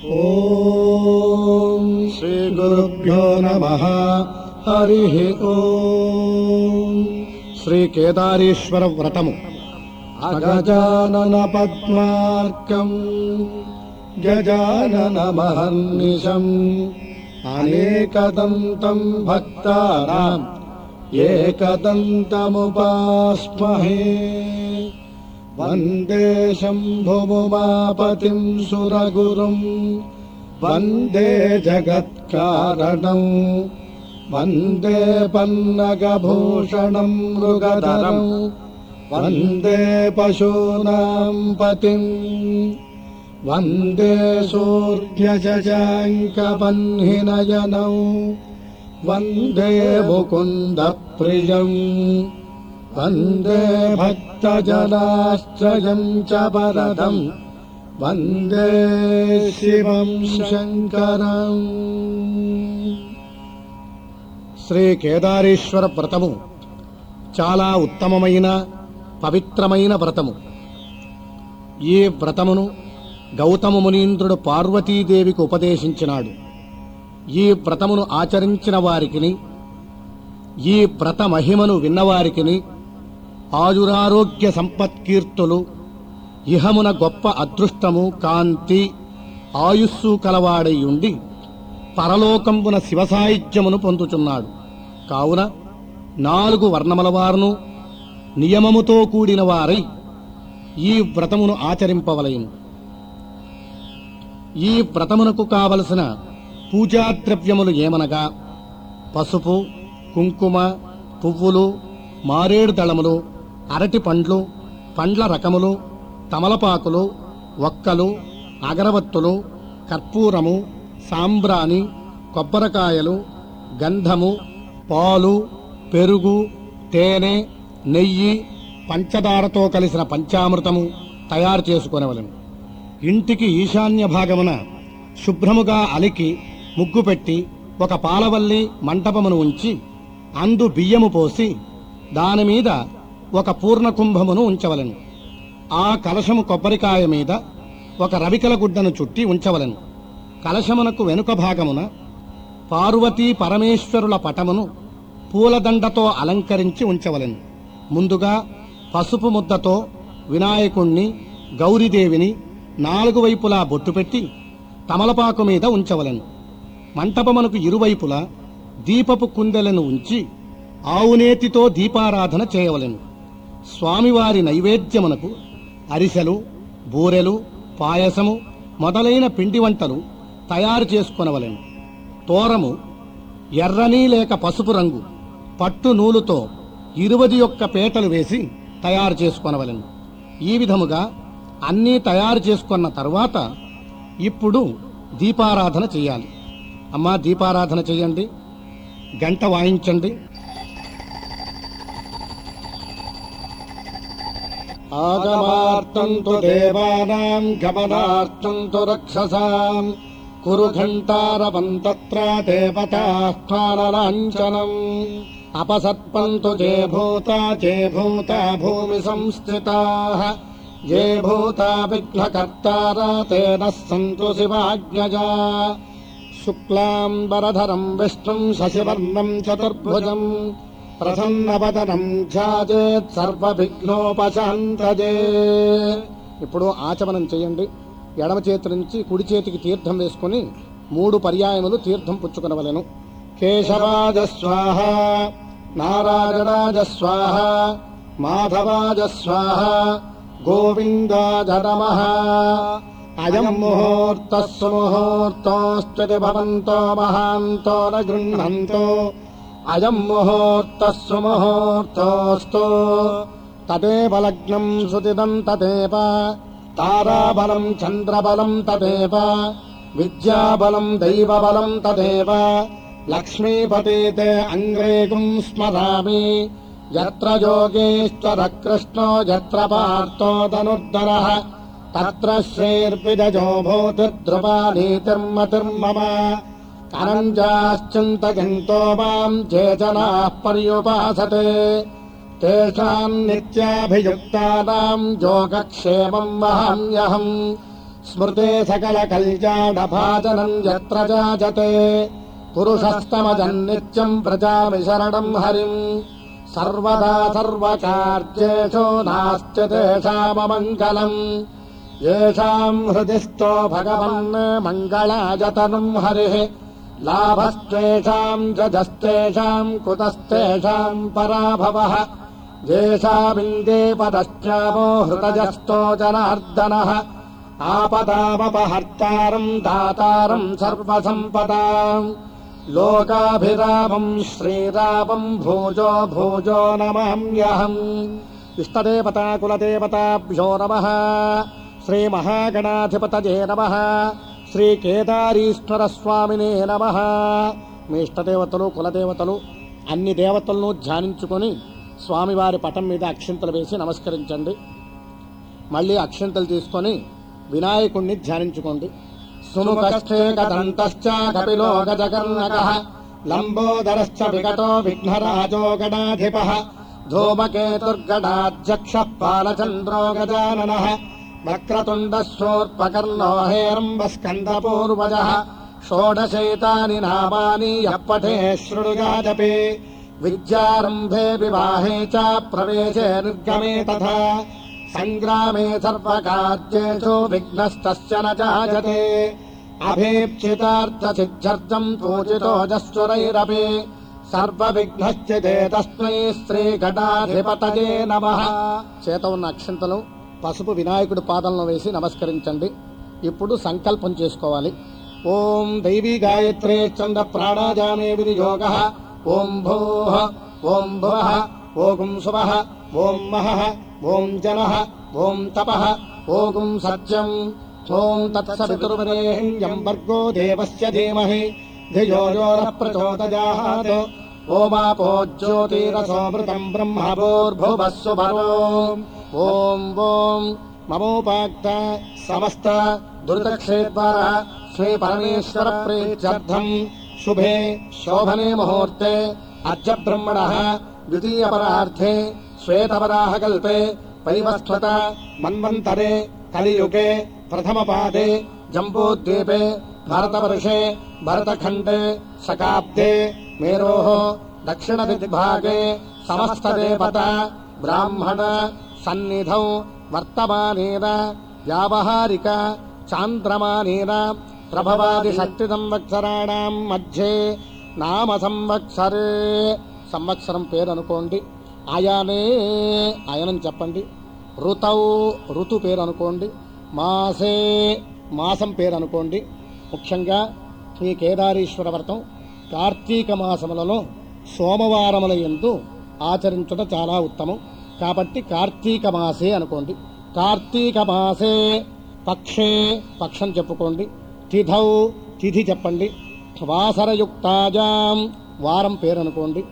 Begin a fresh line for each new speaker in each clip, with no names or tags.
ఓం శ్రీ గురుభ్యో నమ హరి ఓం శ్రీ కేదారేశ్వర వ్రతము అగజానన పద్మార్కం గజానన మహర్నిశం అనేకదంతం భక్తానాం ఏకదంతముపాస్మహే వందే శంభుముమాపతిం సురగురుం వందే జగత్కారణం వందే పన్నగభూషణం మృగధరం వందే పశూనాం పతిం వందే సూర్యశశాంకపన్హినయనౌ వందే ముకుందప్రియం వందే భక్తజనాశ్రయం చ వరదం వందే శివం శంకరం శ్రీ కేదారేశ్వర వ్రతము చాలా ఉత్తమమైన పవిత్రమైన వ్రతము ఈ వ్రతమును గౌతమ మునీంద్రుడు పార్వతీదేవికి ఉపదేశించినాడు ఈ వ్రతమును ఆచరించిన వారికిని ఈ వ్రత మహిమను విన్నవారికిని ఆయురారోగ్య సంపత్కీర్తులు ఇహమున గొప్ప అదృష్టము కాంతి ఆయుస్సు కలవాడై ఉండి పరలోకంబున శివసాహిత్యమును పొందుచున్నాడు కావున నాలుగు వర్ణముల వారును నియమముతో కూడిన వారై ఈ వ్రతమును ఆచరింపవలయను ఈ వ్రతమునకు కావలసిన పూజా ద్రవ్యములు ఏమనగా పసుపు కుంకుమ పువ్వులు మారేడు దళములు అరటి పండ్లు పండ్ల రకములు తమలపాకులు ఒక్కలు అగరవత్తులు కర్పూరము సాంబ్రాణి కొబ్బరికాయలు గంధము పాలు పెరుగు తేనె నెయ్యి పంచదారతో కలిసిన పంచామృతము తయారు చేసుకొనవలెను ఇంటికి ఈశాన్య భాగమున శుభ్రముగా అలికి ముగ్గు పెట్టి ఒక పాలవల్లి మంటపమును ఉంచి అందు బియ్యము పోసి దానిమీద ఒక పూర్ణ కుంభమును ఉంచవలెను ఆ కలశము కొబ్బరికాయ మీద ఒక రవికల గుడ్డను చుట్టి ఉంచవలెను కలశమునకు వెనుక భాగమున పార్వతీ పరమేశ్వరుల పటమును పూలదండతో అలంకరించి ఉంచవలెను ముందుగా పసుపు ముద్దతో వినాయకుణ్ణి గౌరీదేవిని నాలుగు వైపులా బొట్టు పెట్టి తమలపాకు మీద ఉంచవలెను మంటపమునకు ఇరువైపులా దీపపు కుందెలను ఉంచి ఆవునేతితో దీపారాధన చేయవలెను స్వామివారి నైవేద్యమునకు అరిసెలు బూరెలు పాయసము మొదలైన పిండి వంటలు తయారు చేసుకొనవలెను తోరము ఎర్రని లేక పసుపు రంగు పట్టు నూలుతో ఇరువది యొక్క పేటలు వేసి తయారు చేసుకొనవలెను ఈ విధముగా అన్నీ తయారు చేసుకున్న తరువాత ఇప్పుడు దీపారాధన చేయాలి అమ్మా దీపారాధన చేయండి గంట వాయించండి ఆగమార్థం తు దేవానాం గమనార్థం తు రక్షసాం కురు ఘంటారవం తత్ర దేవతాహ్వానలాంఛనం అపసత్పంతు జే భూతా జే భూతా భూమి సంస్థితాః ये भूता विघ्नकर्तारा तेन सन्तु शिवाज्ञजा शुक्लाम्बरधरम् विष्णुम् शशिवर्णम् चतुर्भुजम् ప్రసన్నవదనం ఛాజేత్ సర్వవిఘ్నోపశాంతజే ఇప్పుడు ఆచమనం చేయండి ఎడమ చేతి నుంచి కుడి చేతికి తీర్థం వేసుకుని మూడు పర్యాయములు తీర్థం పుచ్చుకొనవలెను కేశవాజ స్వాహ నారాయణాజ స్వాహ మాధవాజ స్వాహ గోవిందాజ నమ అయం ముహూర్త సుముహూర్తోస్తి భవంతో మహాంతో న గృహంతో అయం ముహూర్త సుముహూర్తోస్తు తదేవ లగ్నం సుదిదం తదేవ తారాబలం చంద్రబలం తదేవ విద్యాబలం దైవబలం తదేవ లక్ష్మీపతే తే అంగ్రేగుం స్మరామి యత్ర యోగేశ్వర కృష్ణో యత్ర పార్థో ధనుర్ధరః తత్ర శ్రేర్విజో భూతిర్ధ్రువా నీతిర్మతిర్మమ కరంజాశ్చింతయంతో మాం చే జనాः పర్యుపాసతే తేషాम् నిత్యాభియుక్తానాम् యోగక్షేమम् వహామ్యహम् స్మృతే సకల కళ్యాణభాజనం యత్ర జాజతే పురుషస్తమజన్నిత్యం ప్రజామి శరణం హరిం సర్వదా సర్వకార్యేషు నాస్తి తేషామమంగళం येषाम् हृदि स्तो भगवन् मङ्गलायतनुम् हरिः लाभस्तेषाम् जजस्तेषाम् कुतस्तेषाम् पराभवः येषामिन्दे पदश्चामो हृदयस्तो जनार्दनः आपदामपहर्तारम् दातारम् सर्वसम्पदाम् लोकाभिरामम् श्रीरामम् भूजो भूजो नमाम्यहम् इष्टदेवता कुलदेवताभ्यो नमः శ్రీమహాగణాధిపతజే నమ శ్రీ కేదారీశ్వర స్వామినే నమ మీ ఇష్టదేవతలు కులదేవతలు అన్ని దేవతలను ధ్యానించుకొని స్వామివారి పటం మీద అక్షింతలు వేసి నమస్కరించండి మళ్ళీ అక్షింతలు తీసుకొని వినాయకుణ్ణి ధ్యానించుకోండి సుముఖశ్చేకదంతశ్చ కపిలో గజకర్ణక లంబోదరశ్చ వికటో విఘ్నరాజో గణాధిప ధూమకేతుర్గణాధ్యక్ష పాలచంద్రో గజానన వక్రతుండశోర్పకర్ణో హేరంబస్కందపూర్వజ షోడశైతాని నామాని యప్పఠే శృణుగాదపి విద్యారంభే వివాహే చ ప్రవేశే నిర్గమే తథా సంగ్రామే సర్వకార్యేషు విఘ్నస్తస్య న జాయతే అభీప్సితార్థ సిద్ధ్యర్థం పూజితోజస్వరైరపి సర్వవిఘ్నశ్చితే తస్మై శ్రీఘటాధిపతయే నమ చేత ఉన్న అక్షంతలు పసుపు వినాయకుడి పాదంలో వేసి నమస్కరించండి ఇప్పుడు సంకల్పం చేసుకోవాలి ఓం దైవీ గాయత్రే చంద ప్రాణాజానే వినియోగ ఓం భూ ఓం భువ ఓం శుభ ఓం మహ ఓం జన ఓం తప ఓం సత్యం ఓం తత్సవితుర్వరేణ్యం భర్గో దేవస్య ధీమహి ధియో యో న ప్రచోదయాత్ ఓమాపో జ్యోతిరసోమృతం బ్రహ్మభూర్భువస్సు భరో ఓం ఓం మమోపాక్త సమస్త దురితక్షేద్వార శ్రీ పరమేశ్వర ప్రీత్యర్థం శుభే శోభనే ముహూర్తే అద్య బ్రహ్మణ ద్వితీయ పరార్థే శ్వేతవరాహ కల్పే పరివస్వత మన్వంతరే కలియుగే ప్రథమ పాదే జంబూద్వీపే భరతవర్షే భరతఖండే శకాబ్దే మేరోः దక్షిణ దిగ్భాగే సమస్తదేవత బ్రాహ్మణ సన్నిధౌ వర్తమానేన వ్యావహారిక చాంద్రమానేన ప్రభవాది షష్టి సంవత్సరాణం మధ్యే నామ సంవత్సరే సంవత్సరం పేరు అనుకోండి ఆయానే ఆయనం చెప్పండి ఋతౌ ఋతు పేరు అనుకోండి మాసే మాసం పేరు అనుకోండి ముఖ్యంగా ఈ కేదారీశ్వర వ్రతం కార్తీక మాసములలో సోమవారముల ఎందు ఆచరించడం చాలా ఉత్తమం కాబట్టి కార్తీక మాసే అనుకోండి కార్తీక మాసే పక్షే పక్షం చెప్పుకోండి తిథౌ తిథి చెప్పండి వాసరయుక్తాజాం వారం పేరు అనుకోండి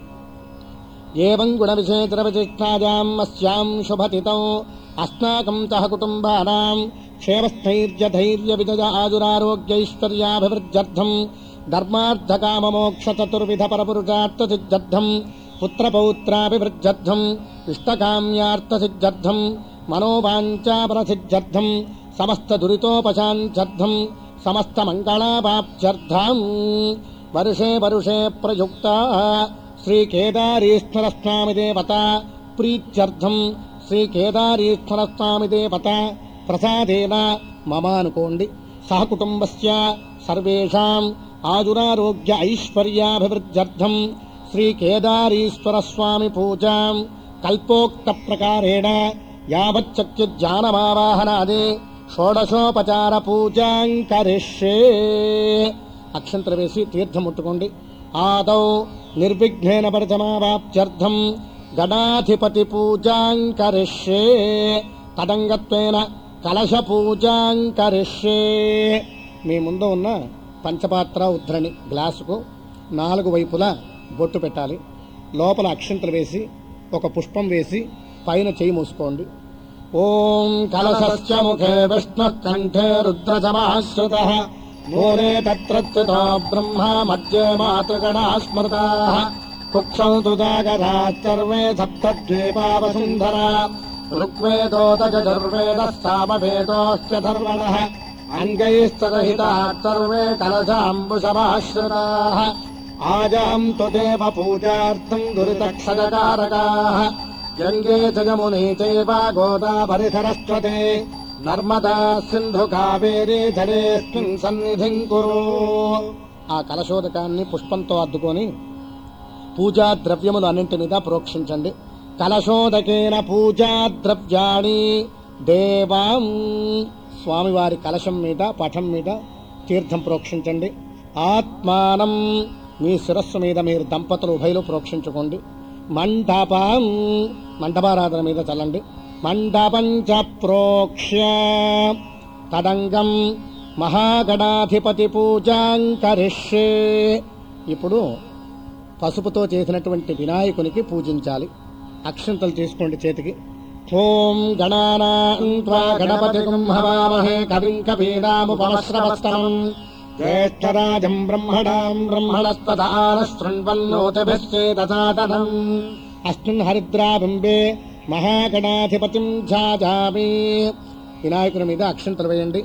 ఏం గుణ విశేషరవిశిష్టాజాం అస్యాం శుభతితం అస్మాకం సహ కుటుంబానాం క్షేమస్థైర్య ధైర్య విజయ ఆదురారోగ్యైశ్వర్యాభివృద్ధ్యర్థం ధర్మార్థకామమోక్ష చతుర్విధ పరపురుషార్థ సిద్ధ్యర్థం పుత్రపౌత్రాభివృద్ధ్యర్థం ఇష్టకామ్యార్థ సిద్ధ్యర్థం మనోవాంఛాపరసిద్ధ్యర్థం సమస్త దురితోపశాంత్యర్థం సమస్త మంగళాపాప్త్యర్థం వర్షే వర్షే ప్రయుక్త శ్రీ కేదారీశ్వర స్వామి దేవత ప్రీత్యర్థం శ్రీ కేదారీశ్వర స్వామి దేవత ప్రసాదేన మమ అనుకోండి సహకుటుంబస్య సర్వేషాం ఆదురారోగ్య ఐశ్వర్యాభివృద్ధ్యర్థం శ్రీ కేదారీశ్వర స్వామి పూజాం కల్పోక్త ప్రకారేణ యావచ్చక్యుజ్ఞానమావాహనాది షోడశోపచార పూజాం కరిష్యే అక్షంతర వేసి తీర్థం ముట్టుకోండి ఆదౌ నిర్విఘ్నేన పరితమావాప్త్యర్థం గణాధిపతి పూజాం కరిష్యే తదంగత్వేన కలశ పూజాం కరిష్యే మీ ముందు ఉన్న పంచపాత్ర ఉద్ధరణి గ్లాసుకు నాలుగు వైపులా బొట్టు పెట్టాలి లోపల అక్షంతలు వేసి ఒక పుష్పం వేసి పైన చేయి మూసుకోండి ఓం కలశస్య ముఖే విష్ణు కంఠే రుద్రజమాశ్రుత మూలే తత్రత్యుతో బ్రహ్మ మధ్యే మాతృగణా స్మృతా కుక్షౌ తు జాగరాచర్వే సప్తద్వీపావసుంధరా ఋగ్వేదోదజర్వేద సామవేదోశ్చ ధర్వణ అంగైస్తరహితాः సర్వే కలశాంబుశమాశ్రితాः ఆజాంతు దేవ పూజార్థम् దురితక్షజకారకాः గంగే చ యమునే చైవ గోదావరి సరస్వతే నర్మదా సింధు కావేరీ జలేస్మిన్ సన్నిధిం కురు ఆ కలశోదకాన్ని పుష్పంతో అద్దుకొని పూజా ద్రవ్యములు అన్నింటి మీద ప్రోక్షించండి కలశోదకేన పూజా ద్రవ్యాణి దేవాం స్వామివారి కలశం మీద పఠం మీద తీర్థం ప్రోక్షించండి ఆత్మానం మీ శిరస్సు మీద మీరు దంపతులు ఉభయలు ప్రోక్షించుకోండి మండపం మండపారాధన మీద చల్లండి మండపం చ ప్రోక్ష్య తదంగం మహాగణాధిపతి పూజాం కరిష్యే ఇప్పుడు పసుపుతో చేసినటువంటి వినాయకునికి పూజించాలి అక్షంతలు తీసుకోండి చేతికి ఓం గణానాన్వా గణపతి హవామహే కవిం కవీనాముపమశ్రవస్తరం జ్యేష్ఠరాజం బ్రహ్మణాం బ్రహ్మణస్పదానశృణ్వన్నోతిభిశ్చేదసాదనం అస్మిన్ హరిద్రాబింబే మహాగణాధిపతిం ఝాజామి వినాయకుని మీద అక్షంతలు వేయండి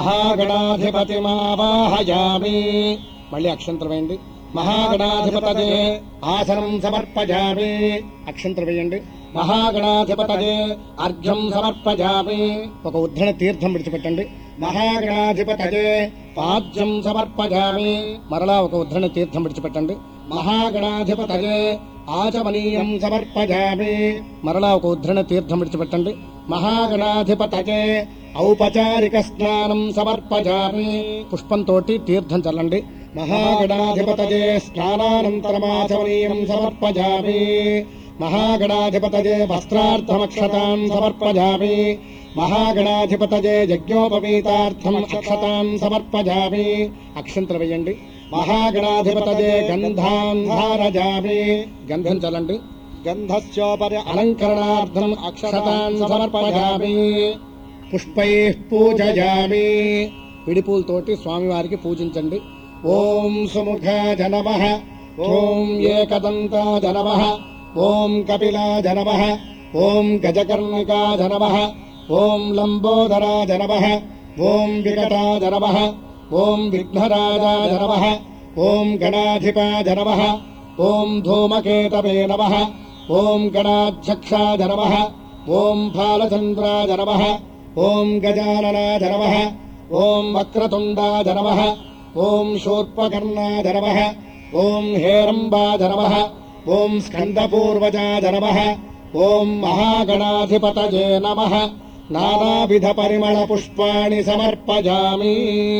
మహాగణాధిపతిమావాహయామి మళ్ళీ అక్షంతలు వేయండి మహాగణాధిపతజే ఆసనం సమర్పజామి అక్షంతలు వేయండి మహాగణాధిపతజే అర్ఘ్యం సమర్పజామి ఒక ఉద్ధరణ తీర్థం విడిచిపెట్టండి మహాగణాధిపతజే పాద్యం సమర్పజామి మరలా ఒక ఉద్ధరణ తీర్థం విడిచిపెట్టండి మహాగణాధిపతజే ఆచమనీయం సమర్పజామి మరలా ఒక ఉద్ధరణ తీర్థం విడిచిపెట్టండి మహాగణాధిపతజే ఔపచారిక స్నానం సమర్పజామి పుష్పంతోటి తీర్థం చల్లండి మహాగణాధిపతజే స్నానానంతరమాచమనీయం సమర్పజామి మహాగణాధిపతజే వస్త్రార్థమక్షతాం సమర్పజామి మహాగణాధిపతజే యజ్ఞోపవీతార్థం అక్షతాం సమర్పజామి అక్షంతలు వేయండి మహాగణాధిపతజే గంధాన్ ధారజామి గంధం చల్లండి గంధస్యోపరి అలంకరణార్థం అక్షతాన్ సమర్పజామి పుష్పై పూజయామి పిడిపూలతోటి స్వామివారికి పూజించండి ఓం సుముఖ జనమ ఓం ఏకదంత జనమ ఓం కపిల జనమ ఓం గజకర్ణికా జనమ ఓం లంబోదర జనమ ఓం వికట జనమ ఓం విఘ్నరాజ జనమ ఓం గణాధిప జనమ ఓం ధూమకేతవే నమ ఓం గణాధ్యక్ష జనమ ఓం ఫాలచంద్ర జనమ ఓం గజానన జనమ ఓం వక్రతుండా జనమ ఓం శూర్పకర్ణ జనమ ఓం హేరంబా జనమ ఓం స్కందపూర్వజా జనమ ఓం మహాగణాధిపతజే నమ నానావిధ పరిమళ పుష్పాణి సమర్పజామి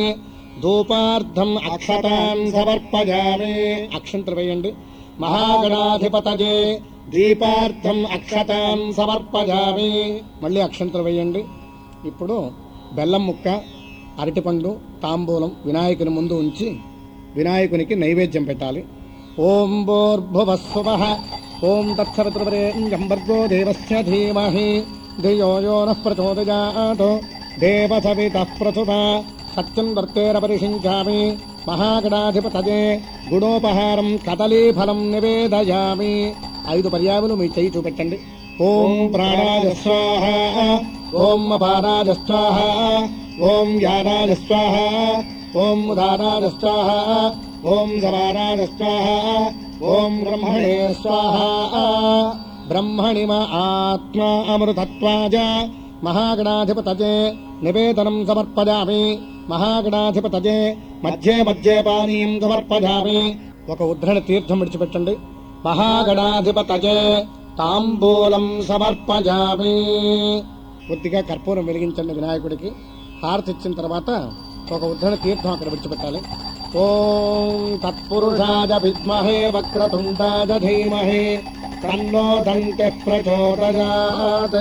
ధూపార్థం అక్షతాన్ సమర్పజామి అక్షంతలు వేయండి మహాగణాధిపతజే దీపార్థం అక్షతాన్ సమర్పజామి మళ్ళీ అక్షంతలు వేయండి ఇప్పుడు బెల్లం ముక్క అరటిపండు తాంబూలం వినాయకుని ముందు ఉంచి వినాయకునికి నైవేద్యం పెట్టాలి ఓం భోర్భువస్వ ఓం తత్సవితృవరేణ్యం భర్గో దేవస్య ధీమహి ధియో యో నః ప్రచోదయాత్ దేవసవితః ప్రసుత సత్యం వర్తేరపరిషించామి మహాగణాధిపతజే గుణోపహారం కదలీఫలం నివేదయామి ఐదు పర్యాములు మీ చెయ్యి చూపెట్టండి ఓం ప్రాణాయ స్వాహ ఓం అపారాయ స్వాహ ఓం యానాయ స్వాహ ఓం ఉదానాయ స్వాహ ఓం సమానాయ స్వాహ ఓం బ్రహ్మణే స్వాహ బ్రహ్మణిమ ఆత్మ అమృతత్వాజ మహాగణాధిపతజే నివేదనం సమర్పజామి మహాగణాధిపతజే మధ్యే మధ్యే పానీయం సమర్పజామి ఒక ఉద్ధరణ తీర్థం విడిచిపెట్టండి మహాగణాధిపతజే తాంబూలం సమర్పజామి కొద్దిగా కర్పూరం వెలిగించండి వినాయకుడికి హారతి ఇచ్చిన తర్వాత ఒక ఉద్ధరణ తీర్థం అక్కడ విడిచిపెట్టాలి ఓం తత్పురుషాయ విద్మహే వక్రతుండాయ ధీమహి తన్నో దంతే ప్రచోదయాత్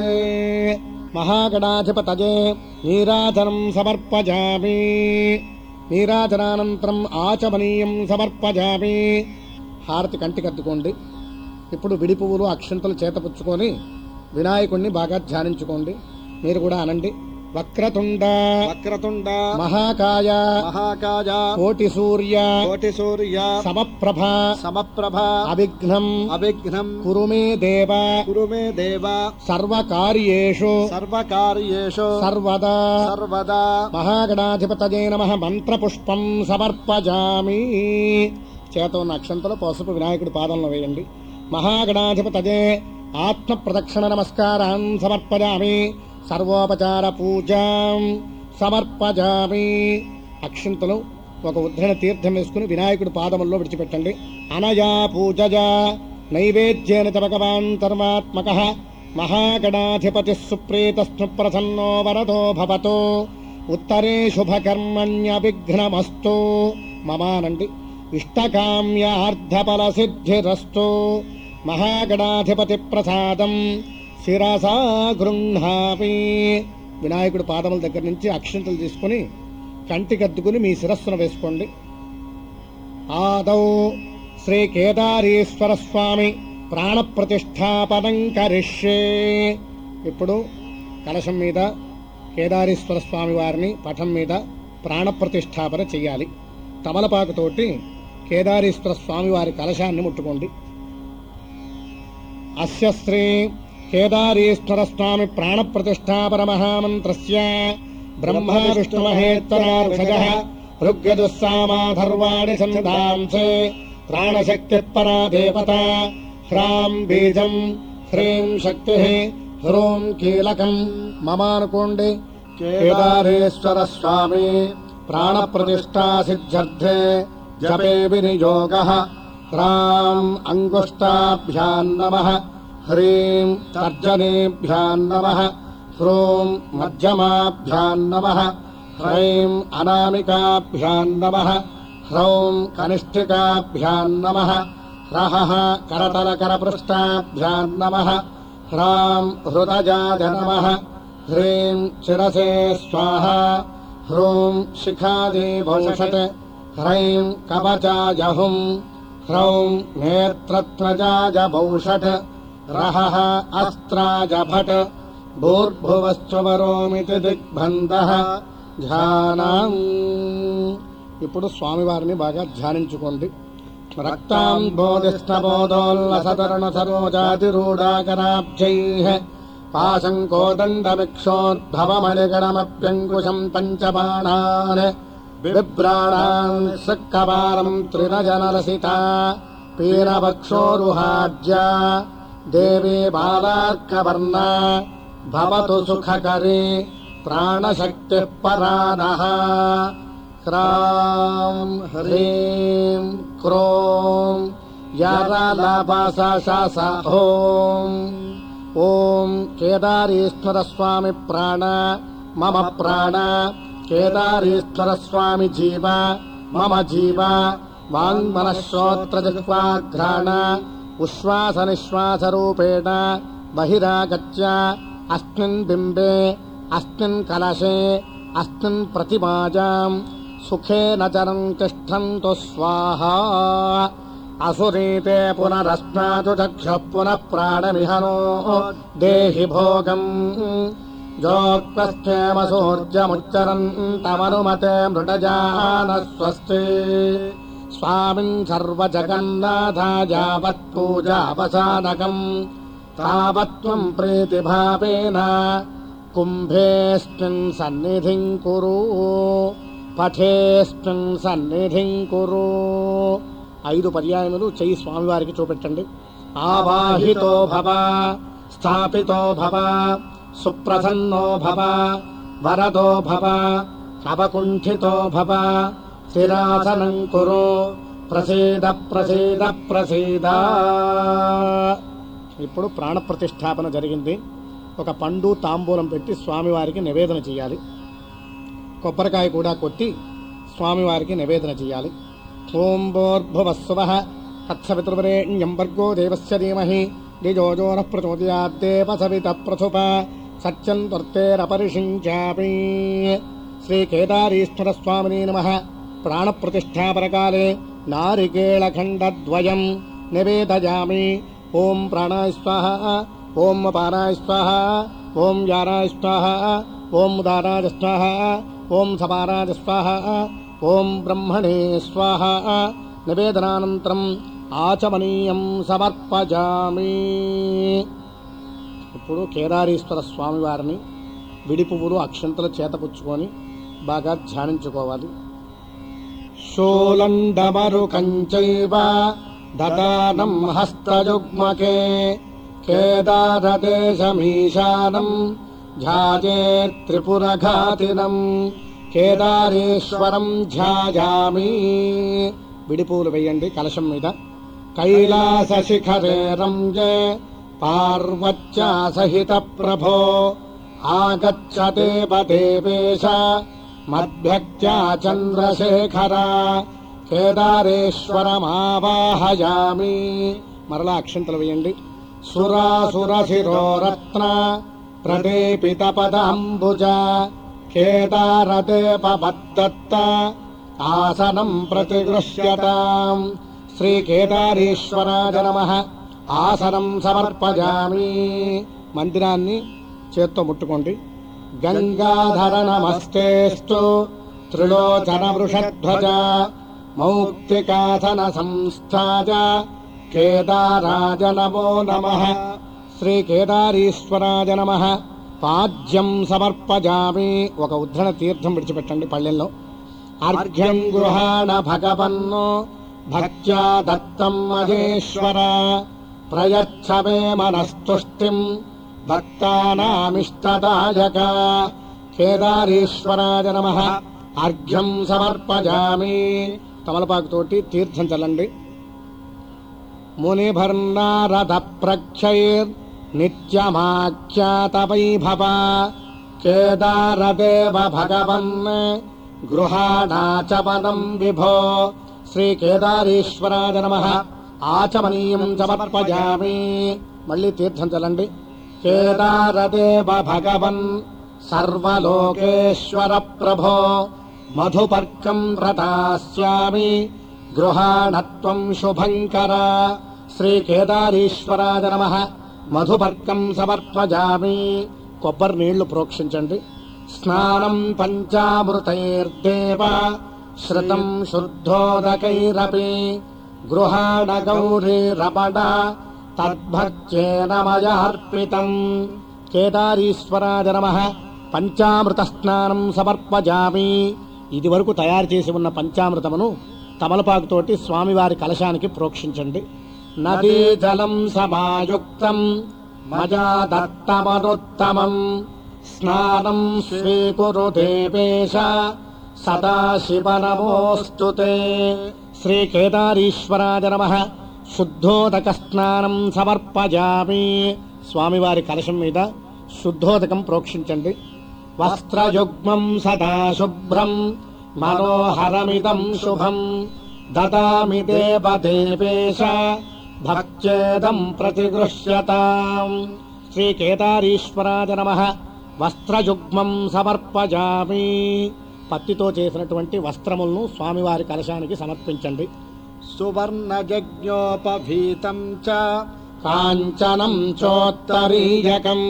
మహాగణాధిపతజే నీరాజనం సమర్పజామి నీరాజనానంతరం ఆచమనీయం సమర్పజామి హారతి కంటికద్దుకోండి ఇప్పుడు విడి పువ్వులు అక్షంతలు చేతపుచ్చుకొని వినాయకుణ్ణి బాగా ధ్యానించుకోండి మీరు కూడా అనండి వక్రతుండ
వక్రతుండ
మహాకాయ
మహాకాయ
కోటి సూర్య
కోటి సూర్య
సమప్రభ
సమప్రభ
అవిఘ్నం
అవిఘ్నం
కురు మే దేవ
కురు మే దేవ
సర్వకార్యేషు
సర్వకార్యేషు
సర్వదా
సర్వదా
మహాగణాధిపతయే నమ మంత్రపుష్పం సమర్పజామి చేత ఉన్న అక్షంతలు పసుపు వినాయకుడి పాదంలో వేయండి మహాగణాధిపతయే ఆత్మ ప్రదక్షిణ నమస్కారాన్ సమర్పజామి సర్వోపచార పూజాం సమర్పజామి అక్షంతలు ఒక ఉద్ధరణ తీర్థం వేసుకుని వినాయకుడి పాదముల్లో విడిచిపెట్టండి అనయా పూజజా నైవేద్యేన చ భగవాన్ తర్మాత్మక మహాగణాధిపతి సుప్రీతస్ను ప్రసన్నో వరదో భవతో ఉత్తరే శుభకర్మణ్య విఘ్నమస్తు మమానండి ఇష్టకామ్యార్థఫల సిద్ధిరస్తు మహాగణాధిపతి ప్రసాదం శిరసా గృహామి వినాయకుడి పాదముల దగ్గర నుంచి అక్షంతలు తీసుకుని కంటికద్దుకుని మీ శిరస్సును వేసుకోండి ఆదౌ శ్రీ కేదారీశ్వర స్వామి ప్రాణ ప్రతిష్టాపనం కరిష్యే ఇప్పుడు కలశం మీద కేదారీశ్వర స్వామి వారిని పటం మీద ప్రాణ ప్రతిష్టాపన చెయ్యాలి తమలపాకుతోటి కేదారీశ్వర స్వామి వారి కలశాన్ని ముట్టుకోండి అస్య శ్రీ కేదారీశ్వర స్వామి ప్రాణ ప్రతిష్టాపన మహామంత్రస్య బ్రహ్మ విష్ణు మహేత్తరార్షజ ఋగ్యదుస్సామాధర్వాణి సంధాంసే ప్రాణశక్తి పరా దేవత హ్రాం బీజం హ్రీం శక్తి హ్రూం కీలకం మమానుకోండి కేదారేశ్వర స్వామి ప్రాణ ప్రతిష్టా సిద్ధ్యర్థే జపే వినియోగ హ్రాం అంగుష్టాభ్యాం నమ హ్రీం తర్జనేభ్యాం నమ హ్రూం మధ్యమాభ్యాం నమ హ్రైం అనామికాభ్యాం నమ హ్రౌం కనిష్ఠికాభ్యాం నమ హ్రహ కరతలకరపృష్టాభ్యాం నమ హ్రాం హృదజాజ నమ హ్రీం శిరసే స్వాహ హ్రూం శిఖాదేవౌషత్ హ్రైం కవచాజహుం హ్రౌం నేత్రత్వజాజ భౌషట్ రహ అస్త్రాజ భట్ భూర్భువశ్చవరోమితి దిగ్బంధ ధ్యానం ఇప్పుడు స్వామివారిని బాగా ధ్యానించుకోండి రక్తాం బోధిష్టబోధోల్లసతరుణ సరోజాతిరూఢాకరాబ్జై పాశం కోదండమిక్షోద్భవమణిగణమప్యంకుశం పంచబాణాన్ బిభ్రాణాన్ సక్కపాలం త్రినజనరసితా పీనవక్షోరుహాజ్య దేవీ బాలార్కవర్ణ భవతు సుఖకరి ప్రాణశక్తి పరానః హ్రాం హ్రీం క్రోం యరలభస ఓం ఓం కేదారీశ్వర స్వామి ప్రాణ మమ ప్రాణ కేదారీశ్వర స్వామి జీవ మమ జీవ వాంగ్మనశ్రోత్రజిహ్వాఘ్రాణ ఉశ్వాస నిశ్వాస రూపేణ బహిరాగత్య అస్మిన్ బింబే అస్మిన్ కలశే అస్మిన్ ప్రతిమాజాం సుఖేన చరం తిష్టంతు స్వాహా అసురీతే పునరస్నాతు చక్షు పునః ప్రాణమిహనో దేహి భోగం జోక్వస్థేమసూర్జముచ్చరంతమనుమతే మృడజాన స్వస్తి స్వామిన్ సర్వజగన్నాథాయావత్ పూజాపసాదకం తావత్వం ప్రీతిభావేన కుంభేస్మిన్ సన్నిధిం కురు పఠేస్మిన్ సన్నిధిం కురు ఐదు పర్యాయములు చెయ్యి స్వామివారికి చూపెట్టండి ఆవాహితో భవ స్థాపితో భవ సుప్రసన్నో భవ వరదో భవ అవకుంఠితో భవ స్థిరాసనం కురు ప్రసీద ప్రసీద ప్రసీద ఇప్పుడు ప్రాణ ప్రతిష్టాపన జరిగింది ఒక పండు తాంబూలం పెట్టి స్వామివారికి నివేదన చేయాలి కొబ్బరికాయ కూడా కొట్టి స్వామివారికి నివేదన చేయాలి ఓం భోర్భువస్సువ తత్సవితుర్వరేణ్యం వర్గో దేవస్య ధీమహి దిజోజోన ప్రచోదయాద్దేవ సవిత ప్రసుప సత్యం త్వర్తేరపరిషించాపి శ్రీ కేదారీశ్వర స్వామిని నమ ప్రాణ ప్రతిష్టాపనకాలే నారికేళఖండద్వయం నివేదయామి ఓం ప్రాణాయ స్వాహ ఓం అపానాయ స్వాహ ఓం యానాయ స్వాహ ఓం ఉదారాజ స్వాహ ఓం సపారాజ స్వాహ ఓం బ్రహ్మణే స్వాహ నివేదనానంతరం ఆచమనీయం సమర్పజామి ఇప్పుడు కేదారీశ్వర స్వామి వారిని విడి పువ్వులు అక్షంతలు చేతపుచ్చుకొని బాగా ధ్యానించుకోవాలి శూలండమరుకంచైవ దదానం హస్తయుగ్మకే కేదారదేశమీశానం ధ్యాజే త్రిపురఘాతినం కేదారేశ్వరం ధ్యాయామి విడిపూలు వేయండి కలశం మీద కైలాస శిఖరే రంజే పార్వత్యా సహిత ప్రభో ఆగచ్చ దేవదేవేశ మద్భక్త్యా చంద్రశేఖర కేదారేశ్వరమావాహయామి మరలా అక్షంతలు వేయండి సురాసుర శిరోరత్న ప్రదేపిత పదాంబుజ కేదారదేవదత్త ఆసనం ప్రతిగృహ్యతాం శ్రీ కేదారేశ్వరాయ నమ ఆసనం సమర్పజామి మందిరాన్ని చేత్తో ముట్టుకోండి గంగాధర నమస్తేస్తు త్రిలోచన వృషధ్వజ మౌక్తికాసన సంస్థాజ కేదారాజ నమో నమ శ్రీ కేదారీశ్వరాజ నమ పాద్యం సమర్పజామి ఒక ఉద్ధరణ తీర్థం విడిచిపెట్టండి పళ్ళెల్లో అర్ఘ్యం గృహాణ భగవన్నో భక్త్యా దత్తం మహేశ్వర ప్రయచ్చమే మనస్తుష్టిం భక్తానామిష్టదాయక కేదారీశ్వరాయ నమ అర్ఘ్యం సమర్పజామి తమలపాకుతోటి తీర్థం చల్లండి మునిభర్నారథ ప్రక్షైర్ నిత్యమాఖ్యాత వైభవ కేదారదేవ భగవన్ గృహాణాచమనం విభో శ్రీ కేదారేశ్వరాయ నమ ఆచమనీయం సమర్పజామి మళ్ళీ తీర్థం చల్లండి కేదారదేవ భగవన్ సర్వలోకేశ్వర ప్రభో మధుపర్కం వ్రతాస్యామి గృహాణత్వం శుభంకర శ్రీ కేదారీశ్వరాయ నమ మధుపర్కం సమర్పజామి కొబ్బరి నీళ్లు ప్రోక్షించండి స్నానం పంచామృతైర్దేవ శ్రుతం శుద్ధోదకైరపి గృహాణ గౌరీరమణ తద్భక్త్యేన మయార్పితం కేదారీశ్వరాయ నమ పంచామృత స్నానం సమర్పజామి ఇది వరకు తయారు చేసి ఉన్న పంచామృతమును తమలపాకుతోటి స్వామివారి కలశానికి ప్రోక్షించండి నదీ జలం సమాయుక్తం మజా దత్తమనుత్తమం స్నానం స్వీకురు దేవేశ సదాశివ నమోస్తు శ్రీ కేదారీశ్వరాయ నమ శుద్ధోదక స్నానం సమర్పజామి స్వామివారి కలశం మీద శుద్ధోదకం ప్రోక్షించండి వస్త్రయుగ్మం సదా శుభ్రం మనోహరమిదం శుభం దదామి దేవదేవేశ భక్చేదం ప్రతిగృహ్యతాం శ్రీ కేదారీశ్వరాయ నమ వస్త్రయుగ్మం సమర్పజామి పత్తితో చేసినటువంటి వస్త్రములను స్వామివారి కలశానికి సమర్పించండి
సువర్ణయజ్ఞోపభీతం చ
కాంచనం చోత్తరీయకం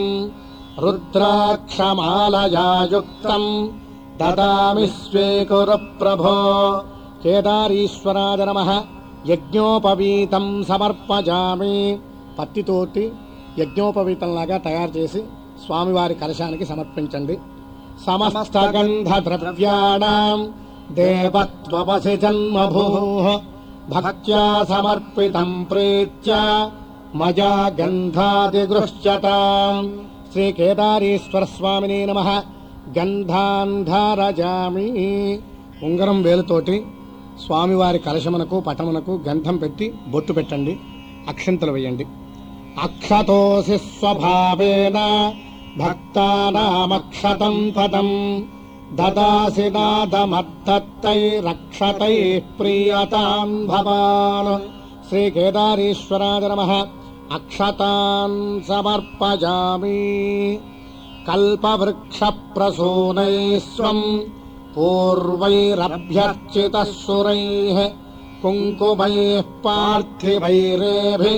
రుద్రాక్షమాలయాయుక్తం దదామి స్వీకురు ప్రభో కేదారీశ్వరాయ నమ యజ్ఞోపవీతం సమర్పజామి పత్తితోటి యజ్ఞోపవీతంలాగా తయారు చేసి స్వామివారి కలశానికి సమర్పించండి సమస్త గంధ ద్రవ్యాణం దేవత్వపసి జన్మభూ భక్త్యా సమర్పితం ప్రీత్య మజా గంధాదిగృహ్యతాం శ్రీ కేదారీశ్వర స్వామిని నమ గంధాంధారజామి ఉంగరం వేలుతోటి స్వామివారి కలశమునకు పటమునకు గంధం పెట్టి బొట్టు పెట్టండి అక్షంతలు వేయండి అక్షతోసి స్వభావేన భక్తానామక్షతం పదం దదాసి నాదమద్దత్తై రక్షతై ప్రియతాం భవాన్ శ్రీ కేదారీశ్వరాయ నమ అక్షతాన్ సమర్పజామి కల్పవృక్ష ప్రసూనై స్వం పూర్వైరభ్యర్చిత సురై కుంకుమై పార్థివైరేభి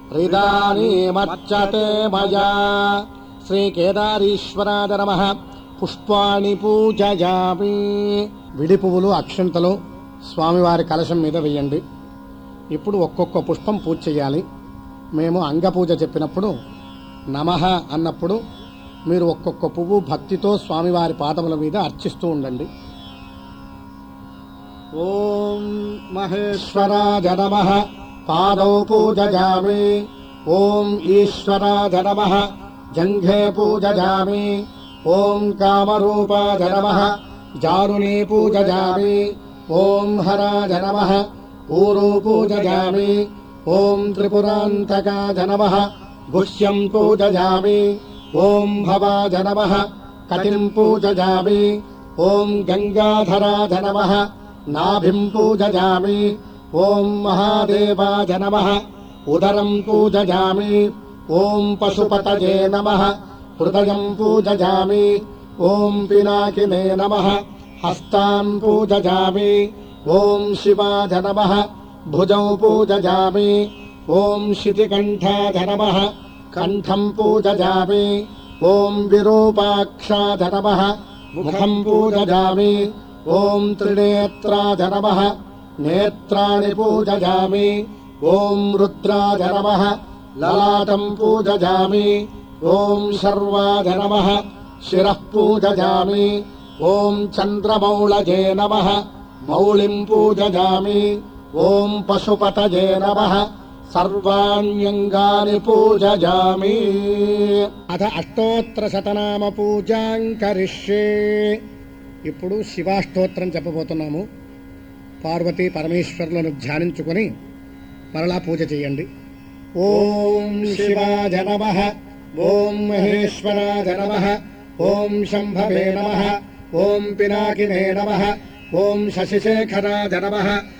హృదానీమర్చతే మయా శ్రీ కేదారీశ్వరాయ నమ పుష్పాణి పూజయామి విడి పువ్వులు అక్షంతలు స్వామివారి కలశం మీద వేయండి ఇప్పుడు ఒక్కొక్క పుష్పం పూజ చేయాలి మేము అంగపూజ చెప్పినప్పుడు నమః అన్నప్పుడు మీరు ఒక్కొక్క పువ్వు భక్తితో స్వామివారి పాదముల మీద అర్చిస్తూ ఉండండి
ఓం మహేశ్వర
ఈశ్వరాజ నమ పాదౌ పూజయామి ఓం ఈశ్వరాజ నమ జంఘే పూజయామి ఓం కామరూపాజ నమ జారుణీ పూజయామి ఓం హరాజ నమ ఊరు పూజయామి ఓం త్రిపురాంతకాజ నమ గుహ్యం పూజయామి ఓం భవాజ నమ కటిం పూజయామి ఓం గంగాధరాజ నమ నాభిం పూజయామి ఓం మహాదేవాజ నమ ఉదరం పూజయామి ఓం పశుపతజే నమ హృదయం పూజయామి ఓం పినాకినే నమ హస్తాన్ పూజయామి ఓం శివాజ నమ భుజౌ పూజయామి ఓం శితికంఠాజ నమ కంఠం పూజయామి ఓం విరూపాక్షాజ నమ ముఖం పూజయామి ఓం త్రినేత్రాజ నమ నేత్రాణి పూజయామి ఓం రుద్రాజ నమ లలాటం పూజయామి ఓం శర్వాజ నమ శిరః పూజయామి ఓం చంద్రమౌళజే నమ మౌళిం పూజయామి ఓం పశుపతజే నమ సర్వాణ్యంగాని పూజయామి అథ అష్టోత్తర శతనామ పూజాం కరిష్యే ఇప్పుడు శివాష్టోత్రం చెప్పబోతున్నాము పార్వతీ పరమేశ్వరులను ధ్యానించుకొని మరలా పూజ చేయండి ఓం శివాజ నమ ఓం మహేశ్వరాజ నమ ఓం శంభవే నమ ఓం పినాకినే నమ ఓం శశిశేఖరాజ నమ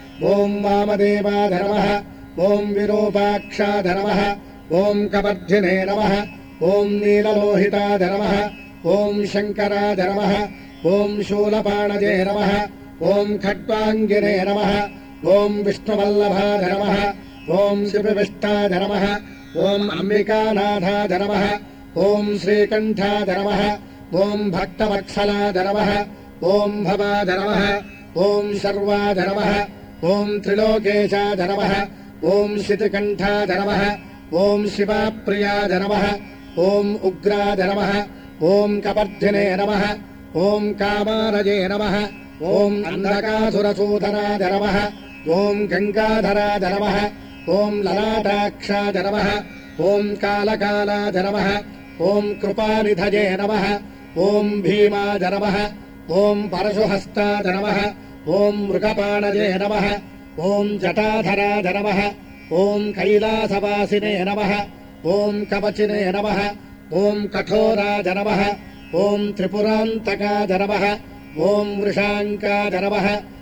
ఓం వామదేవాజ నమ ఓం విరూపాక్షాజ నమ ఓం కవర్ధినే నమ ఓం నీలలోహితాజ నమ ఓం శంకరాజ నమ ఓం శూలపాణజే నమ ఓం ఖడ్వాంగినే నమ ఓం విష్ణువల్లభాజ నమ ఓం శివవిష్టాజ నమ ఓం అంబికానాథాజ నమ ఓం శ్రీకంఠాజ నమ ఓం భక్తవత్సలాజ నమ ఓం భవాజ నమ ఓం శర్వాజ నమ ఓం త్రిలోకేశాజ నమ ఓం శితికంఠాజ నమ ఓం శివాప్రియాజ నమ ఓం ఉగ్రాజ నమ ఓం కపర్ధినే నమ ఓం కామారజే నమ ఓం అంధకాసురసూదనాజ నమ ఓం గంగాధరాజ నమ ఓం లలాటాక్షాజ నమ ఓం కాళకాలాజ నమ ఓం కృపానిధజే నమ ఓం భీమాజ నమ ఓం పరశుహస్తాజ నమ ఓం మృగపాణజే నమ ఓం జటాధరాజ నమ ఓం కైలాసవాసినే నమ ఓం కవచినే నమ ఓం కఠోరాజ నమ ఓం త్రిపురాంతకాజ నమ ఓం వృషాంకాజ నమ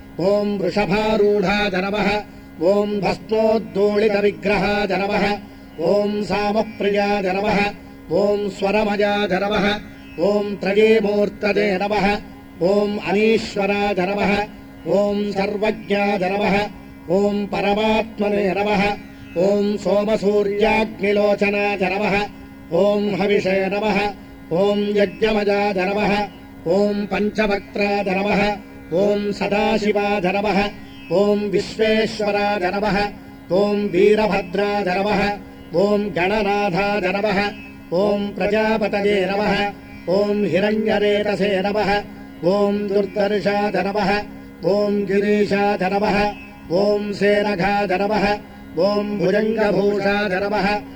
ఓం వృషభారూఢాజ నమ ఓం భస్మోద్దోళిత విగ్రహాజ నమ ఓం సామప్రియాజ నమ ఓం స్వరమయాజ నమ ఓం త్రయీమూర్తజే నమ ఓం అనీశ్వరాజ నమ ఓం సర్వజ్ఞాజ నమ ఓం పరమాత్మనే నమ ఓం సోమసూర్యాగ్నిలోచనాజ నమ ఓం హవిషే నమ ఓం యజ్ఞమజాజ నమ ఓం పంచవక్త్రాజ నమ ఓం సదాశివాజ నమ ఓం విశ్వేశ్వరాజ నమ ఓం వీరభద్రాజ నమ ఓం గణనాథాజ నమ ఓం ప్రజాపతయే నమ ఓం హిరణ్యరేతసే నమ ఓం దుర్దర్శాజ నమ ఓం గిరీశాజ నమ ఓం సేనఘాజ నమ ఓం భుజంగభూషాజ నమ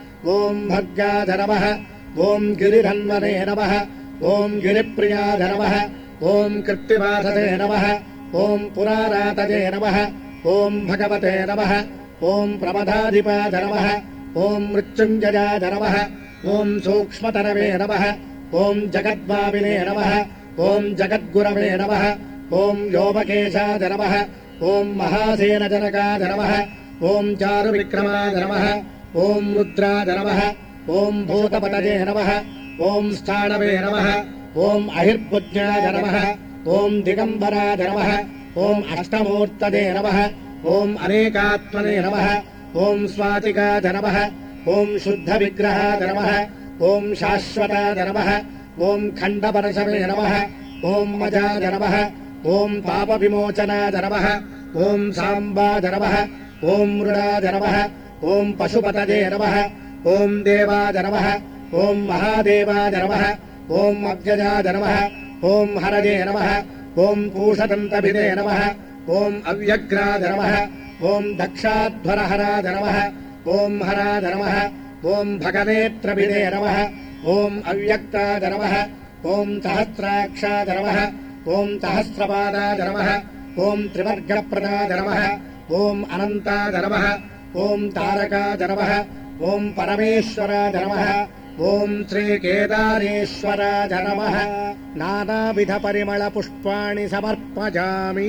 ఓం భర్గాజ నమ ఓం గిరిధన్వనే నమ ఓం గిరిప్రియాజ నమ ఓం కృత్తివాసతే నమ ఓం పురారాతజే నమ ఓం భగవతే నమ ఓం ప్రమదాధిపాజ నమ ఓం మృత్యుంజయాజ నమ ఓం సూక్ష్మతరవే నమ ఓం జగద్వావినే నమ ఓం జగద్గురవే నమ ఓం యోమకేశాజ నమ ఓం మహాసేనజనకాజ నమ ఓం చారువిక్రమాజ నమ ఓం రుద్రాజ నమ ఓం భూతపతజే నమ ఓం స్థాణవే నమ ఓం అహిర్భుజ్ఞాజ నమ ఓం దిగంబరాజ నమ ఓం అష్టమూర్తజే నమ ఓం అనేకాత్మనే నమ ఓం స్వాతికాజ నమ ఓం శుద్ధ విగ్రహాజ నమ ఓం శాశ్వతాజ నమ ఓం ఖండపరశవే నమ ఓం మజాజ నమ ఓం పాపవిమోచనాజ నమ ఓం సాంబాజ నమ ఓం మృడాజ నమ ఓం పశుపతజే నమ ఓం దేవాజ నమ ఓం మహాదేవాజ నమ ఓం అవ్యజాజ నమ ఓం హరజే నమ ఓం పూషదంతభిదే నమ ఓం అవ్యగ్రాజ నమ ఓం దక్షాధ్వరహరాజ నమ ఓం హరాజ నమ ఓం భగనేత్రభిదే నమ ఓం అవ్యక్తాజ నమ ఓం సహస్రాక్షాజ నమ ఓం సహస్రపాదాజ నమ ఓం త్రివర్గప్రదాజ నమ ఓం అనంతాజ నమ ఓం తారకాజ నమ ఓం పరమేశ్వరాజ నమ ఓం శ్రీకేదారేశ్వరాజ నమ నానావిధ పరిమళ పుష్పాణి సమర్పజామి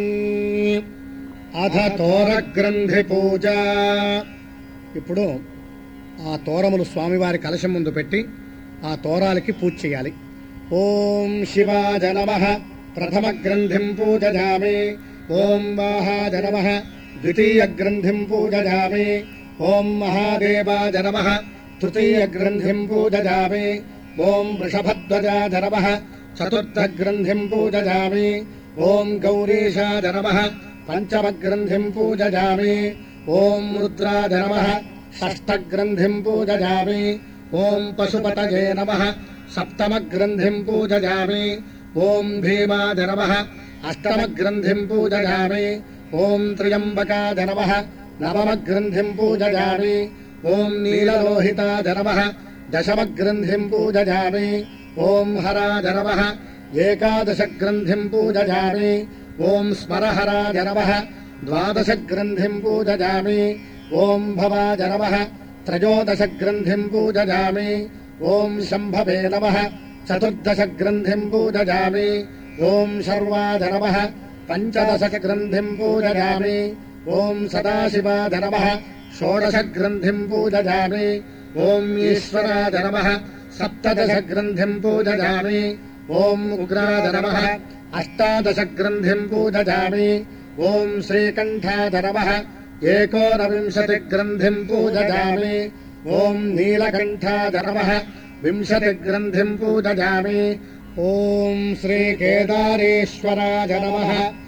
అథ తోరగ్రంథి పూజ ఇప్పుడు ఆ తోరములు స్వామివారి కలశం ముందు పెట్టి ఆ తోరాలకి పూజ చేయాలి ఓం శివాజ నమ ప్రథమ గ్రంథిం పూజయామి ఓం వాహాజ నమ ద్వితీయ గ్రంథిం పూజయామి ఓం మహాదేవాజ నమ తృతీయ గ్రంథిం పూజయామి ఓం వృషభధ్వజాజ నమ చతుర్థ గ్రంథిం పూజయామి ఓం గౌరీశాజ నమ పంచమ గ్రంథిం పూజయామి ఓం రుద్రాజ నమ షష్ఠగ్రంథిం పూజయామి ఓం పశుపతయే నమ సప్తమగ్రంథిం పూజయామి ఓం భీమాజ నమ అష్టమగ్రంథిం పూజయామి ఓం త్ర్యంబకాజ నమ నవమగ్రంథిం పూజయామి ఓం నీలలోహితాజ నమ దశమగ్రంథిం పూజయామి ఓం హరాజ నమ ఏకాదశగ్రంథిం పూజయామి ఓం స్మరహరాజ నమ ద్వాదశగ్రంథిం పూజయామి ఓం భవాజ నమ త్రయోదశగ్రంథిం పూజయామి ఓం శంభవే నమ చతుర్దశగ్రంథిం పూజయామి ఓం శర్వాజ నమ పంచదశగ్రంథిం పూజయామి ఓం సదాశివాజ నమ షోడశగ్రంథిం పూజయామి ఓం ఈశ్వరాజ నమ సప్తదశగ్రంథిం పూజయామి ఓం ఉగ్రాజ నమ అష్టాదశగ్రంథిం పూజయామి ఓం శ్రీకంఠాజ నమ ఏకోనవింశతిగ్రంథిం పూజయామి ఓం నీలకంఠాజ నమ వింశతిగ్రంథిం పూజయామి ఓం శ్రీకేదారేశ్వరాజ నమ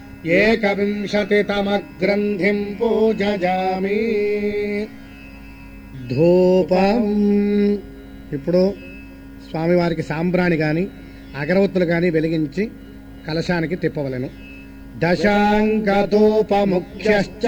ఏకవింశతితమగ్రంథిం పూజయామి ధూపం ఇప్పుడు స్వామివారికి సాంబ్రాణి గాని అగరవత్తులు గాని వెలిగించి కలశానికి తిప్పవలెను దశాంకధూపముఖ్యశ్చ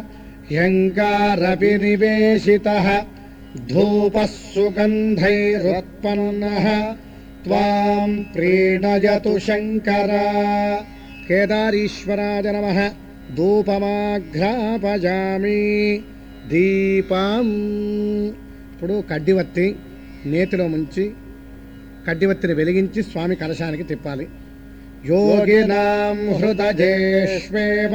హ్యంకారవినివేశిత ధూపः సుగంధైరుత్పన్నः త్వాం ప్రీణయతు శంకర కేదారీశ్వరాజ నమ ధూపమాఘ్రాపజామి దీపం ఇప్పుడు కడ్డివత్తి నేతిలో ముంచి కడ్డివత్తిని వెలిగించి స్వామి కలశానికి తిప్పాలి యోగినాం హృదయేష్వేవ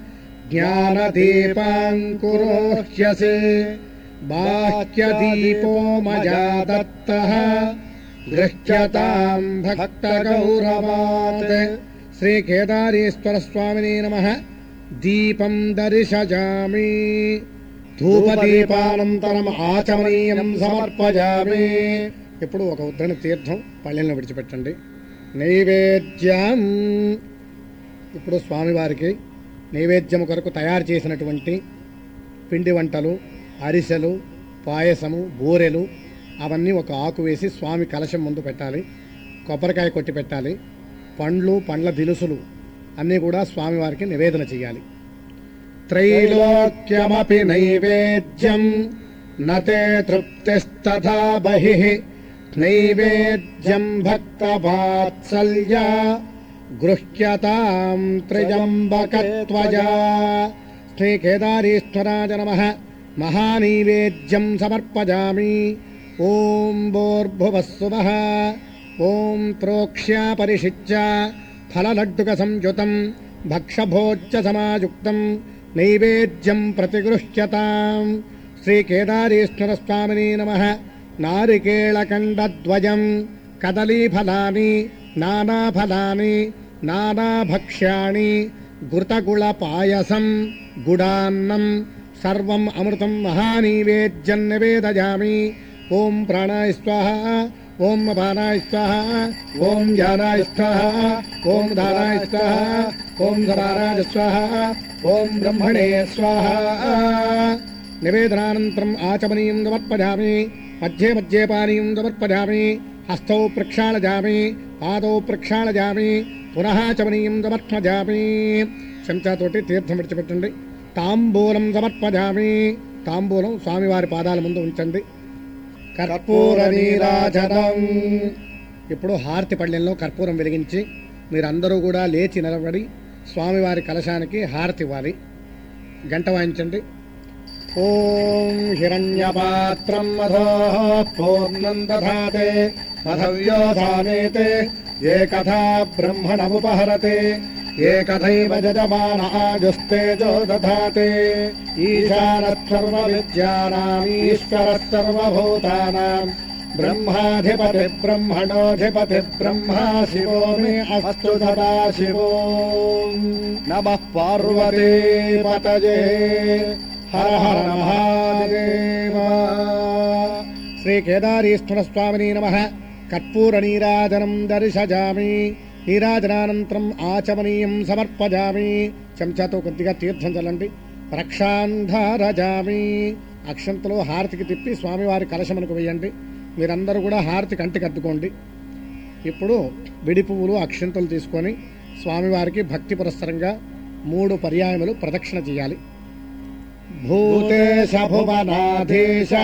జ్ఞానదీపాంకురోహ్యసి బాహ్యదీపో మయా దత్తః గృహ్యతాం భక్తగౌరవాత్ శ్రీ కేదారేశ్వర స్వామినే నమ దీపం దర్శజామి ధూపదీపానంతరం ఆచమనీయం సమర్పజామి ఇప్పుడు ఒక ఉద్ధరణ తీర్థం పళ్ళెలను విడిచిపెట్టండి నైవేద్యం ఇప్పుడు స్వామివారికి నైవేద్యం కొరకు తయారు చేసినటువంటి పిండి వంటలు అరిసెలు పాయసము బూరెలు అవన్నీ ఒక ఆకు వేసి స్వామి కలశం ముందు పెట్టాలి కొబ్బరికాయ కొట్టి పెట్టాలి పండ్లు పండ్ల దినుసులు అన్నీ కూడా స్వామివారికి నివేదన చేయాలి త్రైలోక్యమపి నైవేద్యం నతే తృప్తిస్తథా బహిః నైవేద్యం భక్తవాత్సల్య గృహ్యతాం త్రిజంబకత్వజా శ్రీ కేదారీశ్వరాజ నమ మహానైవేద్యం సమర్పజామి ఓం భోర్భువస్సువః ఓం ప్రోక్ష్యా పరిషిచ్య ఫలలడ్డుక సంయుతం భక్షభోజ్య సమాయుక్తం నైవేద్యం ప్రతిగృహ్యతాం శ్రీ కేదారేశ్వర స్వామిని నమ నారికేళకండద్వయం కదలీఫలాని నానాఫలాని నానాభక్ష్యాణి ఘృతగుళ పాయసం గుడాన్నం సర్వం అమృతం మహానైవేద్యం నివేదయామి ఓం ప్రాణాయ స్వాహ ఓం అపానాయ స్వాహ ఓం జ్ఞానాయ స్వాహ ఓం దానాయ స్వాహ ఓం సమారాజ స్వాహ ఓం బ్రహ్మణే స్వాహ నివేదనానంతరం ఆచమనీయం సమర్పయామి మధ్యే మధ్యే పానీయం సమర్పయామి హస్తౌ ప్రక్షాళయామి పాదౌ ప్రక్షాళయామి పునః చమనీయం సమర్పయామి చెంచాతోటి తీర్థం విడిచిపెట్టండి తాంబూలం సమర్పయామి తాంబూలం స్వామివారి పాదాల ముందు ఉంచండి కర్పూర నీరాజనం ఇప్పుడు హారతి పళ్ళెంలో కర్పూరం వెలిగించి మీరందరూ కూడా లేచి నిలబడి స్వామివారి కలశానికి హారతి ఇవ్వాలి గంట వాయించండి ఓం హిరణ్యపాత్రం మధో పూర్ణం దధాతే మధవ్యోధానేతే ఏ కథా బ్రహ్మణముపహరతే ఏ కథైవ జజమాన ఆజుస్తేజో దధాతే ఈశానసర్వ విద్యానామీశ్వర సర్వభూతానాం బ్రహ్మాధిపతి బ్రహ్మణోధిపతి బ్రహ్మా శివో మే అస్తు సదా శివో నమ పార్వతీ పతజే హర హర మహాదేవ శ్రీ కేదారీశ్వర స్వామిని నమ కర్పూర నీరాజనం దర్శజామి నీరాజనానంతరం ఆచమనీయం సమర్పజామి చెంచాతో కొద్దిగా తీర్థం చల్లండి రక్షాంధారజామి అక్షంతలో హారతికి తిప్పి స్వామివారి కలశమునకు వేయండి మీరందరూ కూడా హారతి కంటికి అద్దుకోండి ఇప్పుడు విడి పువ్వులు అక్షంతలు తీసుకొని స్వామివారికి భక్తి పురస్సరంగా మూడు పర్యాయములు ప్రదక్షిణ చేయాలి భూతేశ భువనాధీశ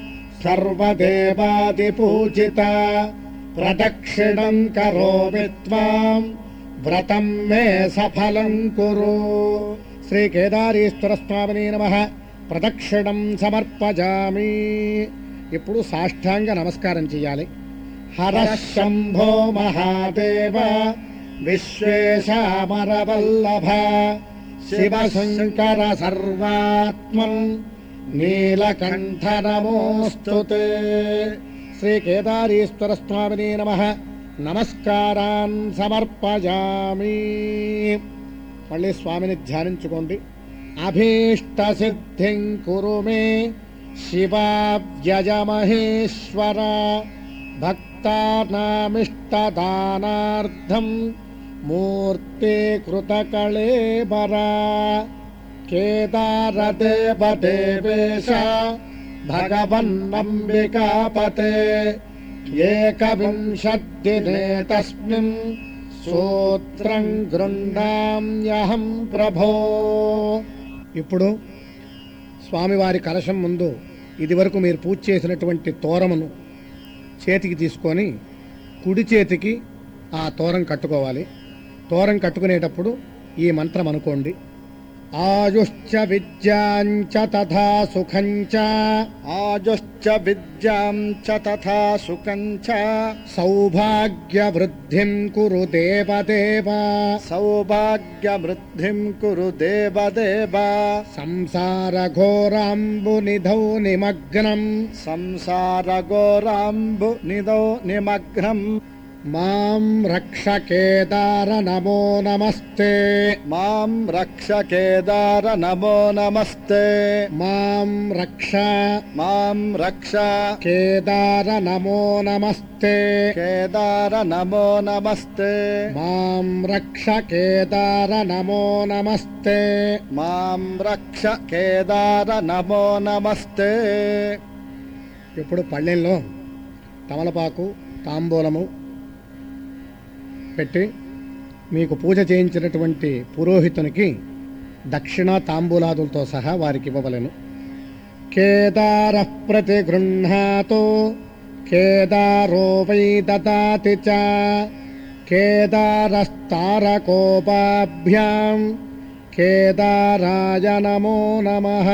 సర్వదేవాదిపూజిత ప్రదక్షిణం కరోమి త్వాం వ్రతం మే సఫలం కురు శ్రీ కేదారీశ్వర స్వామిని నమ ప్రదక్షిణం సమర్పజామి ఇప్పుడు సాష్టాంగ నమస్కారం చేయాలి హర శంభో మహాదేవ విశ్వేశామరవల్లభ శివ శంకర సర్వాత్మం నీలకంఠ నమోస్తు శ్రీ కేదారీశ్వర స్వామిని నమ నమస్కారాన్ సమర్పజామి మళ్ళీ స్వామిని ధ్యానించుకోండి అభీష్ట సిద్ధిం కురు మే శివావ్యజమహేశ్వర భక్తానామిష్టదానార్థం మూర్తే కృతకళేబరా కేదారదేవదేవేశ భగవన్నంబికాపతే ఏకవింశద్దినే తస్మిన్ సూత్రం గృండామ్యహం ప్రభో ఇప్పుడు స్వామివారి కలశం ముందు ఇదివరకు మీరు పూజ చేసినటువంటి తోరమును చేతికి తీసుకొని కుడి చేతికి ఆ తోరం కట్టుకోవాలి తోరం కట్టుకునేటప్పుడు ఈ మంత్రం అనుకోండి ఆయుశ్చ విద్యాంచ తథా సుఖంచ
ఆజుశ్చ విద్యాం చ తథా సుఖం చ
సౌభాగ్య వృద్ధిం కురు దేవదేవ
సౌభాగ్యవృద్ధిం కురు దేవదేవ
సంసార ఘోరాంబు నిధౌ నిమగ్నం
సంసారఘోరాంబు నిదో నిమగ్నం
మాం రక్ష కేదార నమో నమస్తే
మాం రక్ష కేదార నమో నమస్తే
మాం రక్ష
మాం రక్ష
కేదార నమో నమస్తే
కేదార నమో నమస్తే
మాం రక్ష కేదార నమో నమస్తే
మాం రక్ష కేదార నమో నమస్తే
ఇప్పుడు పళ్ళెంలో తమలపాకు తాంబూలము పెట్టి మీకు పూజ చేయించినటువంటి పురోహితునికి దక్షిణ తాంబూలాదులతో సహా వారికి ఇవ్వవలెను కేదార ప్రతిగృహ్ణాతో కేదారో వై దదాతి చ కేదారస్తారకోపాభ్యాం కేదారాయ నమో నమః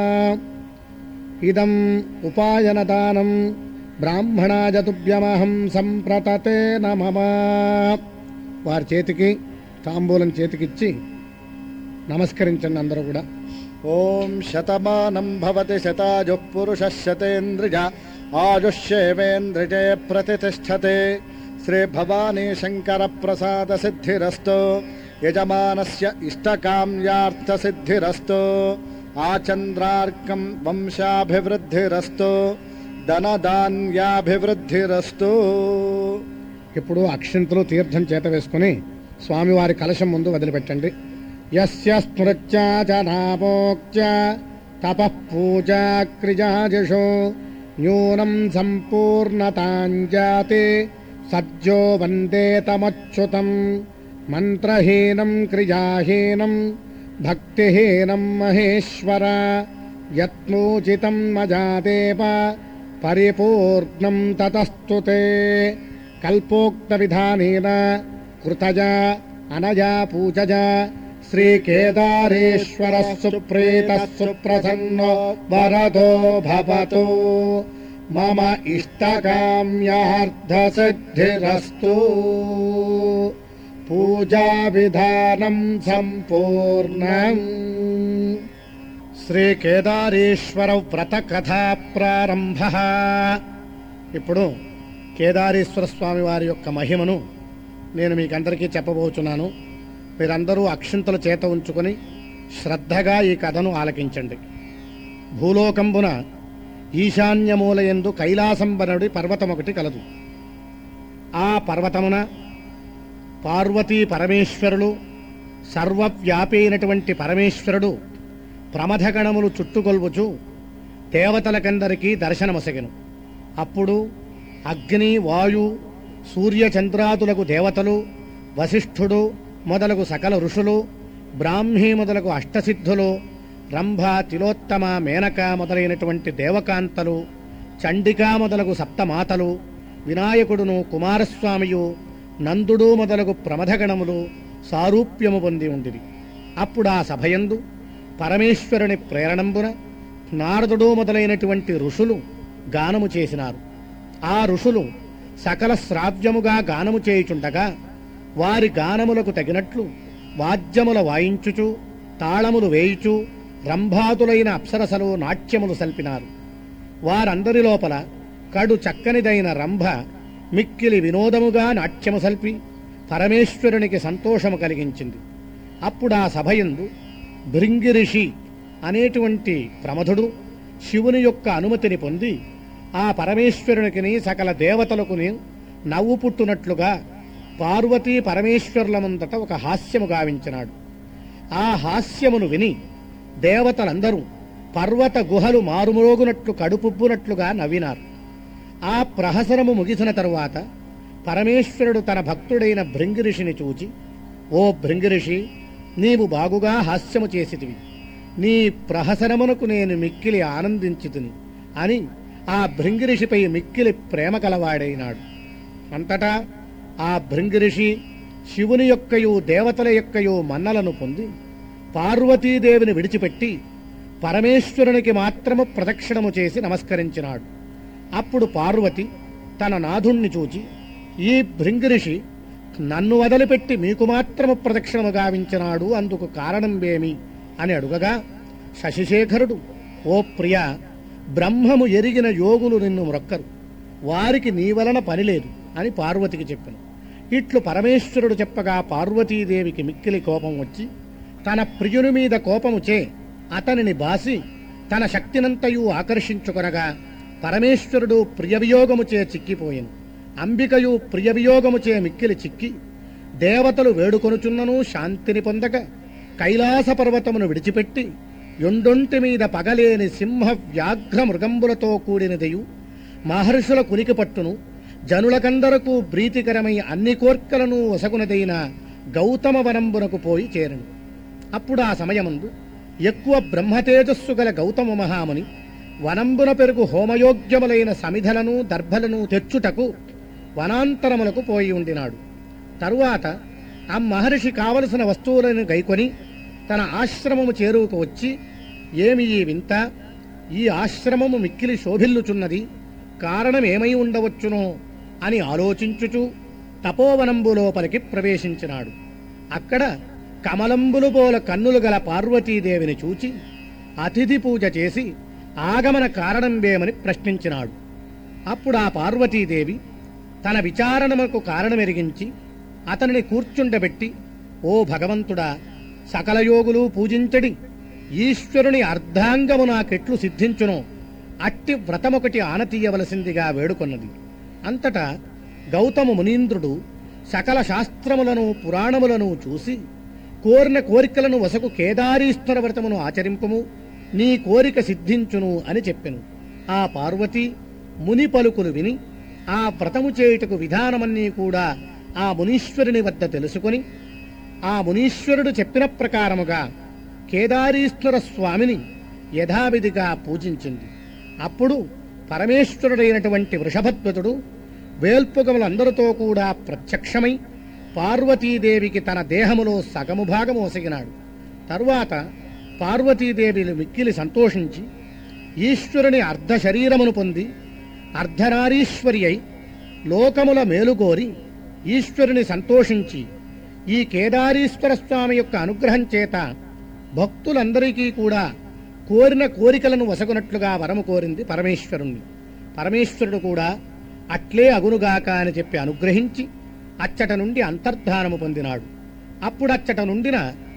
ఇదం ఉపాయనదానం బ్రాహ్మణాయ తుభ్యమహం సంప్రతతే నమమ వారి చేతికి తాంబూలం చేతికిచ్చి నమస్కరించండి అందరూ కూడా
ఓం శతమానం భవతి శతాజు పురుష శతేంద్రియ ఆయుష్యేవేంద్రిజే ప్రతిష్టతే శ్రీ భవానీ శంకర ప్రసాద సిద్ధిరస్తు యజమానస్య ఇష్టకామ్యార్థ సిద్ధిరస్తు ఆచంద్రార్కం వంశాభివృద్ధిరస్తు ధనధాన్యాభివృద్ధిరస్తు
ఇప్పుడు అక్షింతలు తీర్థం చేత వేసుకుని స్వామివారి కలశం ముందు వదిలిపెట్టండి యస్య స్మృత్యా చ నామోక్త్య తపః పూజా క్రిజాజషో న్యూనం సంపూర్ణతాంజాతే సజ్జో వందే తమచ్యుతం మంత్రహీనం క్రియాహీనం భక్తిహీనం మహేశ్వర యత్నోచితం మజాదేవ పరిపూర్ణం తతస్తు తే కల్పోక్తవిధానేన కృతజా అనజా పూజజా శ్రీకేదారేశ్వర సుప్రీత సుప్రసన్నో వరదో భవతు మమ ఇష్టకామ్యార్థసిద్ధిరస్తు పూజా విధానం సంపూర్ణం శ్రీ కేదారేశ్వర వ్రత కథా ప్రారంభ ఇప్పుడు కేదారేశ్వర స్వామి వారి యొక్క మహిమను నేను మీకందరికీ చెప్పబోచున్నాను మీరందరూ అక్షింతల చేత ఉంచుకొని శ్రద్ధగా ఈ కథను ఆలకించండి భూలోకంబున ఈశాన్యమూలయందు కైలాసంబనుడి పర్వతం ఒకటి కలదు ఆ పర్వతమున పార్వతీ పరమేశ్వరులు సర్వవ్యాపి అయినటువంటి పరమేశ్వరుడు ప్రమథగణములు చుట్టుకొల్వుచు దేవతలకందరికీ దర్శనమొసగెను అప్పుడు అగ్ని వాయు సూర్య చంద్రాదులకు దేవతలు వశిష్ఠుడు మొదలగు సకల ఋషులు బ్రాహ్మీ మొదలగు అష్టసిద్ధులు రంభ తిలోత్తమ మేనక మొదలైనటువంటి దేవకాంతలు చండికా మొదలగు సప్తమాతలు వినాయకుడును కుమారస్వామియు నందుడు మొదలగు ప్రమథగణములు సారూప్యము పొంది ఉండిరి అప్పుడా సభయందు పరమేశ్వరుని ప్రేరణంబున నారదుడు మొదలైనటువంటి ఋషులు గానము చేసినారు ఆ ఋషులు సకల శ్రావ్యముగా గానము చేయుచుండగా వారి గానములకు తగినట్లు వాద్యముల వాయించుచు తాళములు వేయుచు రంభాతులైన అప్సరసలు నాట్యములు సల్పినారు వారందరి లోపల కడు చక్కనిదైన రంభ మిక్కిలి వినోదముగా నాట్యము సల్పి పరమేశ్వరునికి సంతోషము కలిగించింది అప్పుడు ఆ సభయందు భృంగిరిషి అనేటువంటి ప్రమథుడు శివుని యొక్క అనుమతిని పొంది ఆ పరమేశ్వరునికిని సకల దేవతలకుని నవ్వు పుట్టునట్లుగా పార్వతీ పరమేశ్వరులమంతట ఒక హాస్యము గావించినాడు ఆ హాస్యమును విని దేవతలందరూ పర్వత గుహలు మారుమోగునట్లు కడుపుబ్బునట్లుగా నవ్వినారు ఆ ప్రహసనము ముగిసిన తరువాత పరమేశ్వరుడు తన భక్తుడైన భృంగిరిషిని చూచి ఓ భృంగిరిషి నీవు బాగుగా హాస్యము చేసితివి నీ ప్రహసనమునకు నేను మిక్కిలి ఆనందించితిని అని ఆ భృంగిరిషిపై మిక్కిలి ప్రేమ కలవాడైనాడు అంతటా ఆ భృంగిరిషి శివుని యొక్కయు దేవతల యొక్కయు మన్నలను పొంది పార్వతీదేవిని విడిచిపెట్టి పరమేశ్వరునికి మాత్రము ప్రదక్షిణము చేసి నమస్కరించినాడు అప్పుడు పార్వతి తన నాథుణ్ణి చూచి ఈ భృంగిరిషి నన్ను వదిలిపెట్టి మీకు మాత్రము ప్రదక్షిణము గావించినాడు అందుకు కారణమేమి అని అడుగగా శశిశేఖరుడు ఓ ప్రియ బ్రహ్మము ఎరిగిన యోగులు నిన్ను మ్రొక్కరు వారికి నీ వలన పని లేదు అని పార్వతికి చెప్పాను ఇట్లు పరమేశ్వరుడు చెప్పగా పార్వతీదేవికి మిక్కిలి కోపం వచ్చి తన ప్రియుని మీద కోపము చే అతనిని బాసి తన శక్తినంతయు ఆకర్షించుకొనగా పరమేశ్వరుడు ప్రియవియోగము చే చిక్కిపోయెను అంబికయు ప్రియవియోగము చే మిక్కిలి చిక్కి దేవతలు వేడుకొనుచున్నను శాంతిని పొందక కైలాస పర్వతమును విడిచిపెట్టి యొండొంటి మీద పగలేని సింహ వ్యాఘ్ర మృగంబులతో కూడినదియు మహర్షుల కునికి పట్టును జనులకందరకు ప్రీతికరమై అన్ని కోర్కెలను వసగునదైన గౌతమ వనంబునకు పోయి చేరను అప్పుడు ఆ సమయమందు ఎక్కువ బ్రహ్మతేజస్సు గల గౌతమ మహాముని వనంబున పెరుగు హోమయోగ్యములైన సమిధలను దర్భలను తెచ్చుటకు వనాంతరములకు పోయి ఉండినాడు తరువాత ఆ మహర్షి కావలసిన వస్తువులను గైకొని తన ఆశ్రమము చేరువుకు వచ్చి ఏమి ఈ వింత ఈ ఆశ్రమము మిక్కిలి శోభిల్లుచున్నది కారణమేమై ఉండవచ్చునో అని ఆలోచించుచు తపోవనంబు లోపలికి ప్రవేశించినాడు అక్కడ కమలంబులు పోల కన్నులు గల పార్వతీదేవిని చూచి అతిథి పూజ చేసి ఆగమన కారణంబేమని ప్రశ్నించినాడు అప్పుడు ఆ పార్వతీదేవి తన విచారణముకు కారణమెరిగించి అతనిని కూర్చుండబెట్టి ఓ భగవంతుడా సకల యోగులు పూజించడి ఈశ్వరుని అర్ధాంగము నాకెట్లు సిద్ధించునో అట్టి వ్రతమొకటి ఆనతీయవలసిందిగా వేడుకొన్నది అంతటా గౌతమ మునీంద్రుడు సకల శాస్త్రములను పురాణములను చూసి కోరిన కోరికలను వసకు కేదారీశ్వర వ్రతమును ఆచరింపము నీ కోరిక సిద్ధించును అని చెప్పెను ఆ పార్వతి ముని పలుకులు విని ఆ వ్రతము చేయుటకు విధానమన్నీ కూడా ఆ మునీశ్వరుని వద్ద తెలుసుకొని ఆ మునీశ్వరుడు చెప్పిన ప్రకారముగా కేదారీశ్వర స్వామిని యథావిధిగా పూజించింది అప్పుడు పరమేశ్వరుడైనటువంటి వృషభధ్వజుడు వేల్పుగములందరితో కూడా ప్రత్యక్షమై పార్వతీదేవికి తన దేహములో సగము భాగం ఒసగినాడు తరువాత పార్వతీదేవిలు మిక్కిలి సంతోషించి ఈశ్వరుని అర్ధ శరీరమును పొంది అర్ధనారీశ్వరి అయి లోకముల మేలుగోరి ఈశ్వరుని సంతోషించి ఈ కేదారీశ్వర స్వామి యొక్క అనుగ్రహం చేత భక్తులందరికీ కూడా కోరిన కోరికలను వసగునట్లుగా వరము కోరింది పరమేశ్వరుణ్ణి పరమేశ్వరుడు కూడా అట్లే అగునుగాక అని చెప్పి అనుగ్రహించి అచ్చట నుండి అంతర్ధానము పొందినాడు అప్పుడచ్చట నుండిన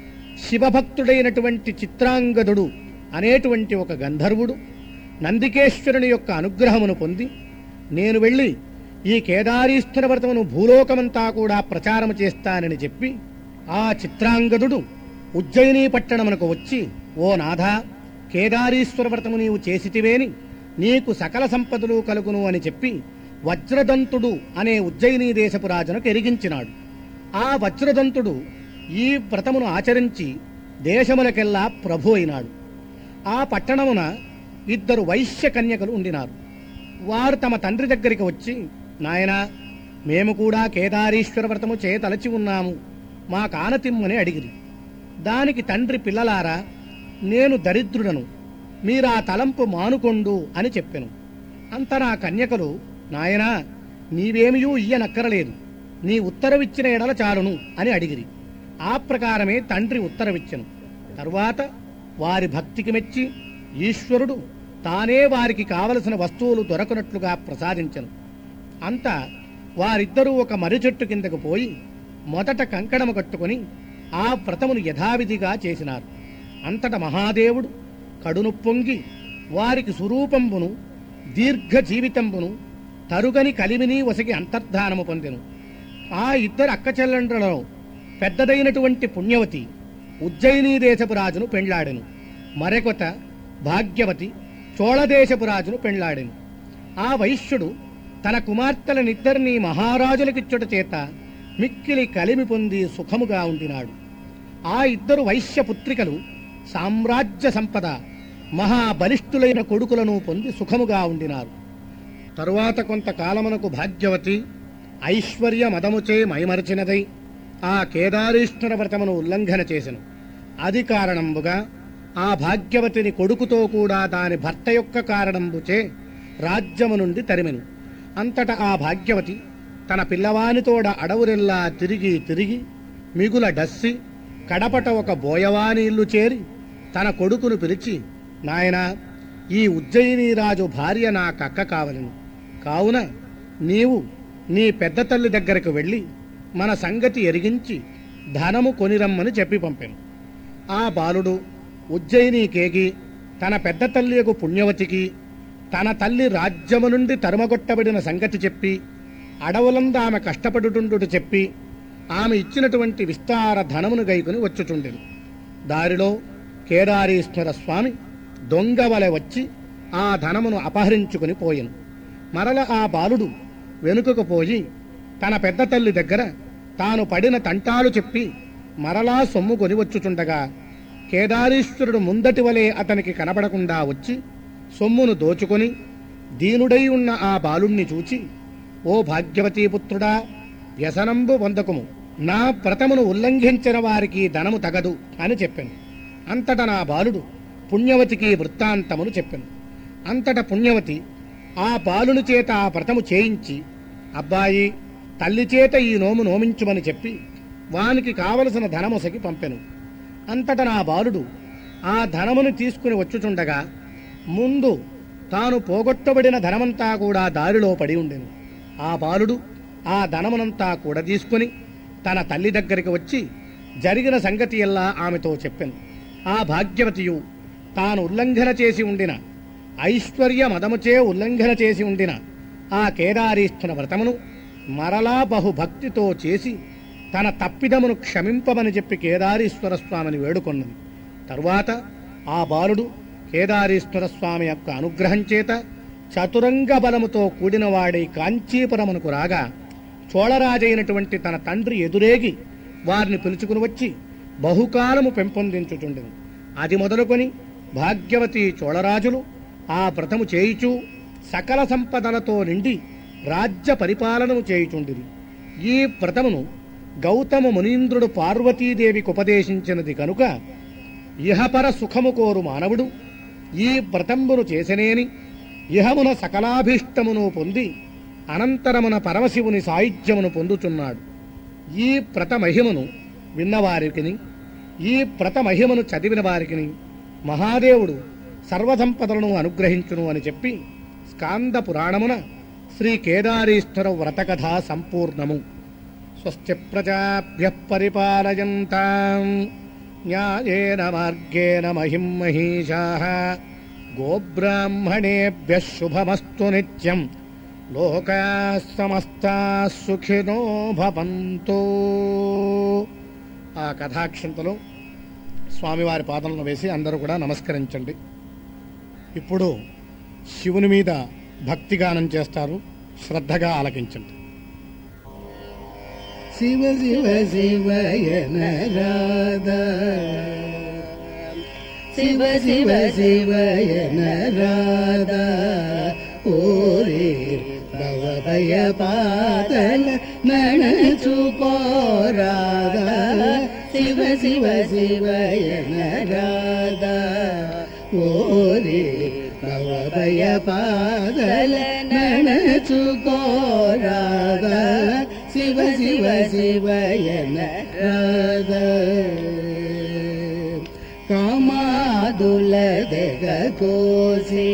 శివభక్తుడైనటువంటి చిత్రాంగదుడు అనేటువంటి ఒక గంధర్వుడు నందికేశ్వరుని యొక్క అనుగ్రహమును పొంది నేను వెళ్ళి ఈ కేదారీశ్వర వ్రతమును భూలోకమంతా కూడా ప్రచారము చేస్తానని చెప్పి ఆ చిత్రాంగదుడు ఉజ్జయిని పట్టణమునకు వచ్చి ఓ నాథ కేదారీశ్వర వ్రతము నీవు చేసితివేని నీకు సకల సంపదలు కలుగును అని చెప్పి వజ్రదంతుడు అనే ఉజ్జయిని దేశపు రాజునకు ఎరిగించినాడు ఆ వజ్రదంతుడు ఈ వ్రతమును ఆచరించి దేశములకెల్లా ప్రభు అయినాడు ఆ పట్టణమున ఇద్దరు వైశ్య కన్యకలు ఉండినారు వారు తమ తండ్రి దగ్గరికి వచ్చి నాయనా మేము కూడా కేదారీశ్వర వ్రతము చేయతలచి ఉన్నాము మా కానతిమ్మని అడిగిరి దానికి తండ్రి పిల్లలారా నేను దరిద్రుడను మీరా తలంపు మానుకొండు అని చెప్పెను అంత నా కన్యకలు నాయనా నీవేమియూ ఇయ్యనక్కరలేదు నీ ఉత్తరవిచ్చిన ఎడల చాలును అని అడిగిరి ఆ ప్రకారమే తండ్రి ఉత్తరవిచ్చెను తరువాత వారి భక్తికి మెచ్చి ఈశ్వరుడు తానే వారికి కావలసిన వస్తువులు దొరకనట్లుగా ప్రసాదించెను అంతా వారిద్దరూ ఒక మర్రి చెట్టు కిందకు పోయి మొదట కంకణము కట్టుకుని ఆ వ్రతమును యథావిధిగా చేసినారు అంతట మహాదేవుడు కడును పొంగి వారికి స్వరూపంబును దీర్ఘ జీవితంబును తరుగని కలిమిని వసగి అంతర్ధానము పొందెను ఆ ఇద్దరు అక్కచెల్లెండ్రలో పెద్దదైనటువంటి పుణ్యవతి ఉజ్జయిని దేశపు రాజును పెండ్లాడెను మరొకత భాగ్యవతి చోళదేశపు రాజును పెండ్లాడెను ఆ వైశ్యుడు తన కుమార్తెలనిద్దరినీ మహారాజులకిచ్చుట చేత మిక్కిలి కలిమి పొంది సుఖముగా ఉండినాడు ఆ ఇద్దరు వైశ్య పుత్రికలు సామ్రాజ్య సంపద మహాబలిష్ఠులైన కొడుకులను పొంది సుఖముగా ఉండినారు తరువాత కొంతకాలమునకు భాగ్యవతి ఐశ్వర్య మదముచే మైమరచినదై ఆ కేదారీశ్వర వ్రతమును ఉల్లంఘన చేసెను అది కారణంబుగా ఆ భాగ్యవతిని కొడుకుతో కూడా దాని భర్త యొక్క కారణంబుచే రాజ్యము నుండి తరిమెను అంతట ఆ భాగ్యవతి తన పిల్లవానితోడ అడవురెల్లా తిరిగి తిరిగి మిగుల డస్సి కడపట ఒక బోయవాని ఇల్లు చేరి తన కొడుకును పిలిచి నాయనా ఈ ఉజ్జయిని రాజు భార్య నా కక్క కావలను కావున నీవు నీ పెద్ద తల్లి దగ్గరకు వెళ్ళి మన సంగతి ఎరిగించి ధనము కొనిరమ్మని చెప్పి పంపాను ఆ బాలుడు ఉజ్జయిని కేగి తన పెద్ద తల్లియకు పుణ్యవతికి తన తల్లి రాజ్యము నుండి తరుమగొట్టబడిన సంగతి చెప్పి అడవులందు ఆమె కష్టపడుతుండుట చెప్పి ఆమె ఇచ్చినటువంటి విస్తార ధనమును గైకుని వచ్చుచుండెను దారిలో కేదారీశ్వర స్వామి దొంగ వలె వచ్చి ఆ ధనమును అపహరించుకుని పోయెను మరల ఆ బాలుడు వెనుకకు పోయి తన పెద్ద తల్లి దగ్గర తాను పడిన తంటాలు చెప్పి మరలా సొమ్ము కొని వచ్చుచుండగా కేదారీశ్వరుడు ముందటి వలె అతనికి కనబడకుండా వచ్చి సొమ్మును దోచుకొని దీనుడై ఉన్న ఆ బాలుణ్ణి చూచి ఓ భాగ్యవతీ పుత్రుడా వ్యసనంబు పొందకుము నా వ్రతమును ఉల్లంఘించిన వారికి ధనము తగదు అని చెప్పాను అంతట నా బాలుడు పుణ్యవతికి వృత్తాంతమును చెప్పాను అంతట పుణ్యవతి ఆ బాలుని చేత ఆ వ్రతము చేయించి అబ్బాయి తల్లి చేత ఈ నోము నోమించుమని చెప్పి వానికి కావలసిన ధనమొసకి పంపెను అంతట నా బాలుడు ఆ ధనమును తీసుకుని వచ్చుచుండగా ముందు తాను పోగొట్టబడిన ధనమంతా కూడా దారిలో పడి ఉండెను ఆ బాలుడు ఆ ధనమునంతా కూడా తీసుకుని తన తల్లి దగ్గరికి వచ్చి జరిగిన సంగతి ఎల్లా ఆమెతో చెప్పెను ఆ భాగ్యవతియు తాను ఉల్లంఘన చేసి ఉండిన ఐశ్వర్య మదముచే ఉల్లంఘన చేసి ఉండిన ఆ కేదారీస్థున వ్రతమును మరలా బహుభక్తితో చేసి తన తప్పిదమును క్షమింపమని చెప్పి కేదారీశ్వర స్వామిని వేడుకొన్నది తరువాత ఆ బాలుడు కేదారీశ్వర స్వామి యొక్క అనుగ్రహం చేత చతురంగ బలముతో కూడిన వాడై కాంచీపురమునకు రాగా చోళరాజైనటువంటి తన తండ్రి ఎదురేగి వారిని పిలుచుకుని వచ్చి బహుకాలము పెంపొందించుచుండెను అది మొదలుకొని భాగ్యవతి చోళరాజులు ఆ వ్రతము చేయుచు సకల సంపదలతో నిండి రాజ్య పరిపాలనము చేయుచుండిరి ఈ వ్రతమును గౌతమ మునీంద్రుడు పార్వతీదేవికి ఉపదేశించినది కనుక ఇహపర సుఖము కోరు మానవుడు ఈ వ్రతంబును చేసనేని ఇహమున సకలాభీష్టమును పొంది అనంతరమున పరమశివుని సాయుధ్యమును పొందుచున్నాడు ఈ వ్రత మహిమను విన్నవారికిని ఈ వ్రత మహిమను చదివిన వారికిని మహాదేవుడు సర్వసంపదలను అనుగ్రహించును అని చెప్పి స్కాంద పురాణమున శ్రీ కేదారీశ్వర వ్రతకథ సంపూర్ణము స్వస్తి ప్రజాభ్య పరిపాలయంతాం న్యాయేన మార్గేణ మహిం మహిషా గోబ్రాహ్మణేభ్య శుభమస్తు నిత్యం లోకా సమస్తా సుఖినో భవంతు ఆ కథాక్షంతలో స్వామివారి పాదలను వేసి అందరూ కూడా నమస్కరించండి ఇప్పుడు శివుని మీద భక్తిగానం చేస్తారు శ్రద్ధగా ఆలకించండి
శివ శివ శివయన రాధా శివ శివ శివయన రాధా ఓరే భవభయ పాతల నణచుకోరాధా శివ శివ శివయన రాధా ఓరే భవభయ పాదల నణచుకోరాధా శివ శివ శివయన రాధా కామాదుల దగ కోసి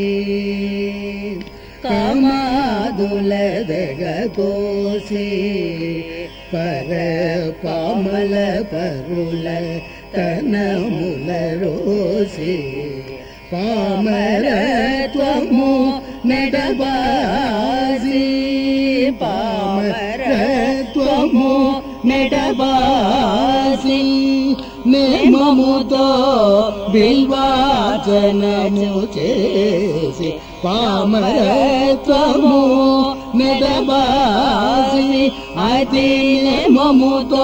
కామాదుల దగ కోసి పర పామల పరుల తనముల రోసి పామరత్వము నెడబాసి పామరత్వము నెడబాసి నేమముతో బిల్వాచనము చేసి పామరత్వము నెడబాసి అతి నేమముతో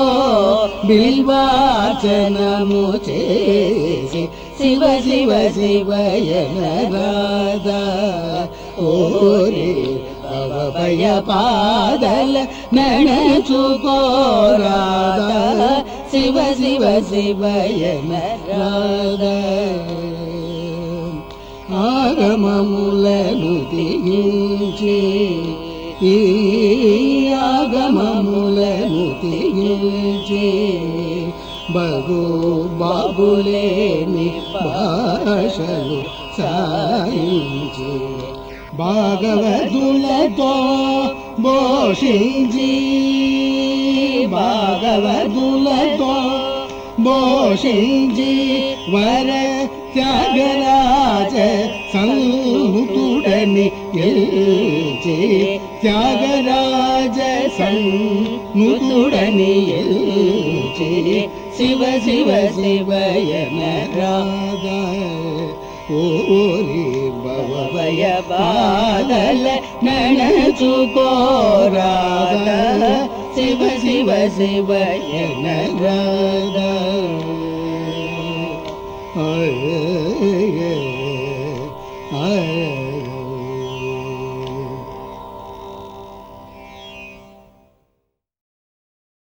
బిల్వాచనము చేసి శివ శివ శివయన రాధా ఓరే భయ పాదల నణచుకోరాధా శివ శివ శివయన రాధా ఆగమములను దిగించి ఈ ఆగమములను దిగించి బగు బాబులేని భాషలు సాయించి భాగవతులతో భోషించి భాగవతులతో భోషించి వర త్యాగరాజ సంముతుడని ఎల్చి త్యాగరాజ సంముతుడని ఎల్చి శివ శివ శివయన రాధా ఓరి భవభయ బాదల నణచుకోరాధా శివ శివ శివయన రాధా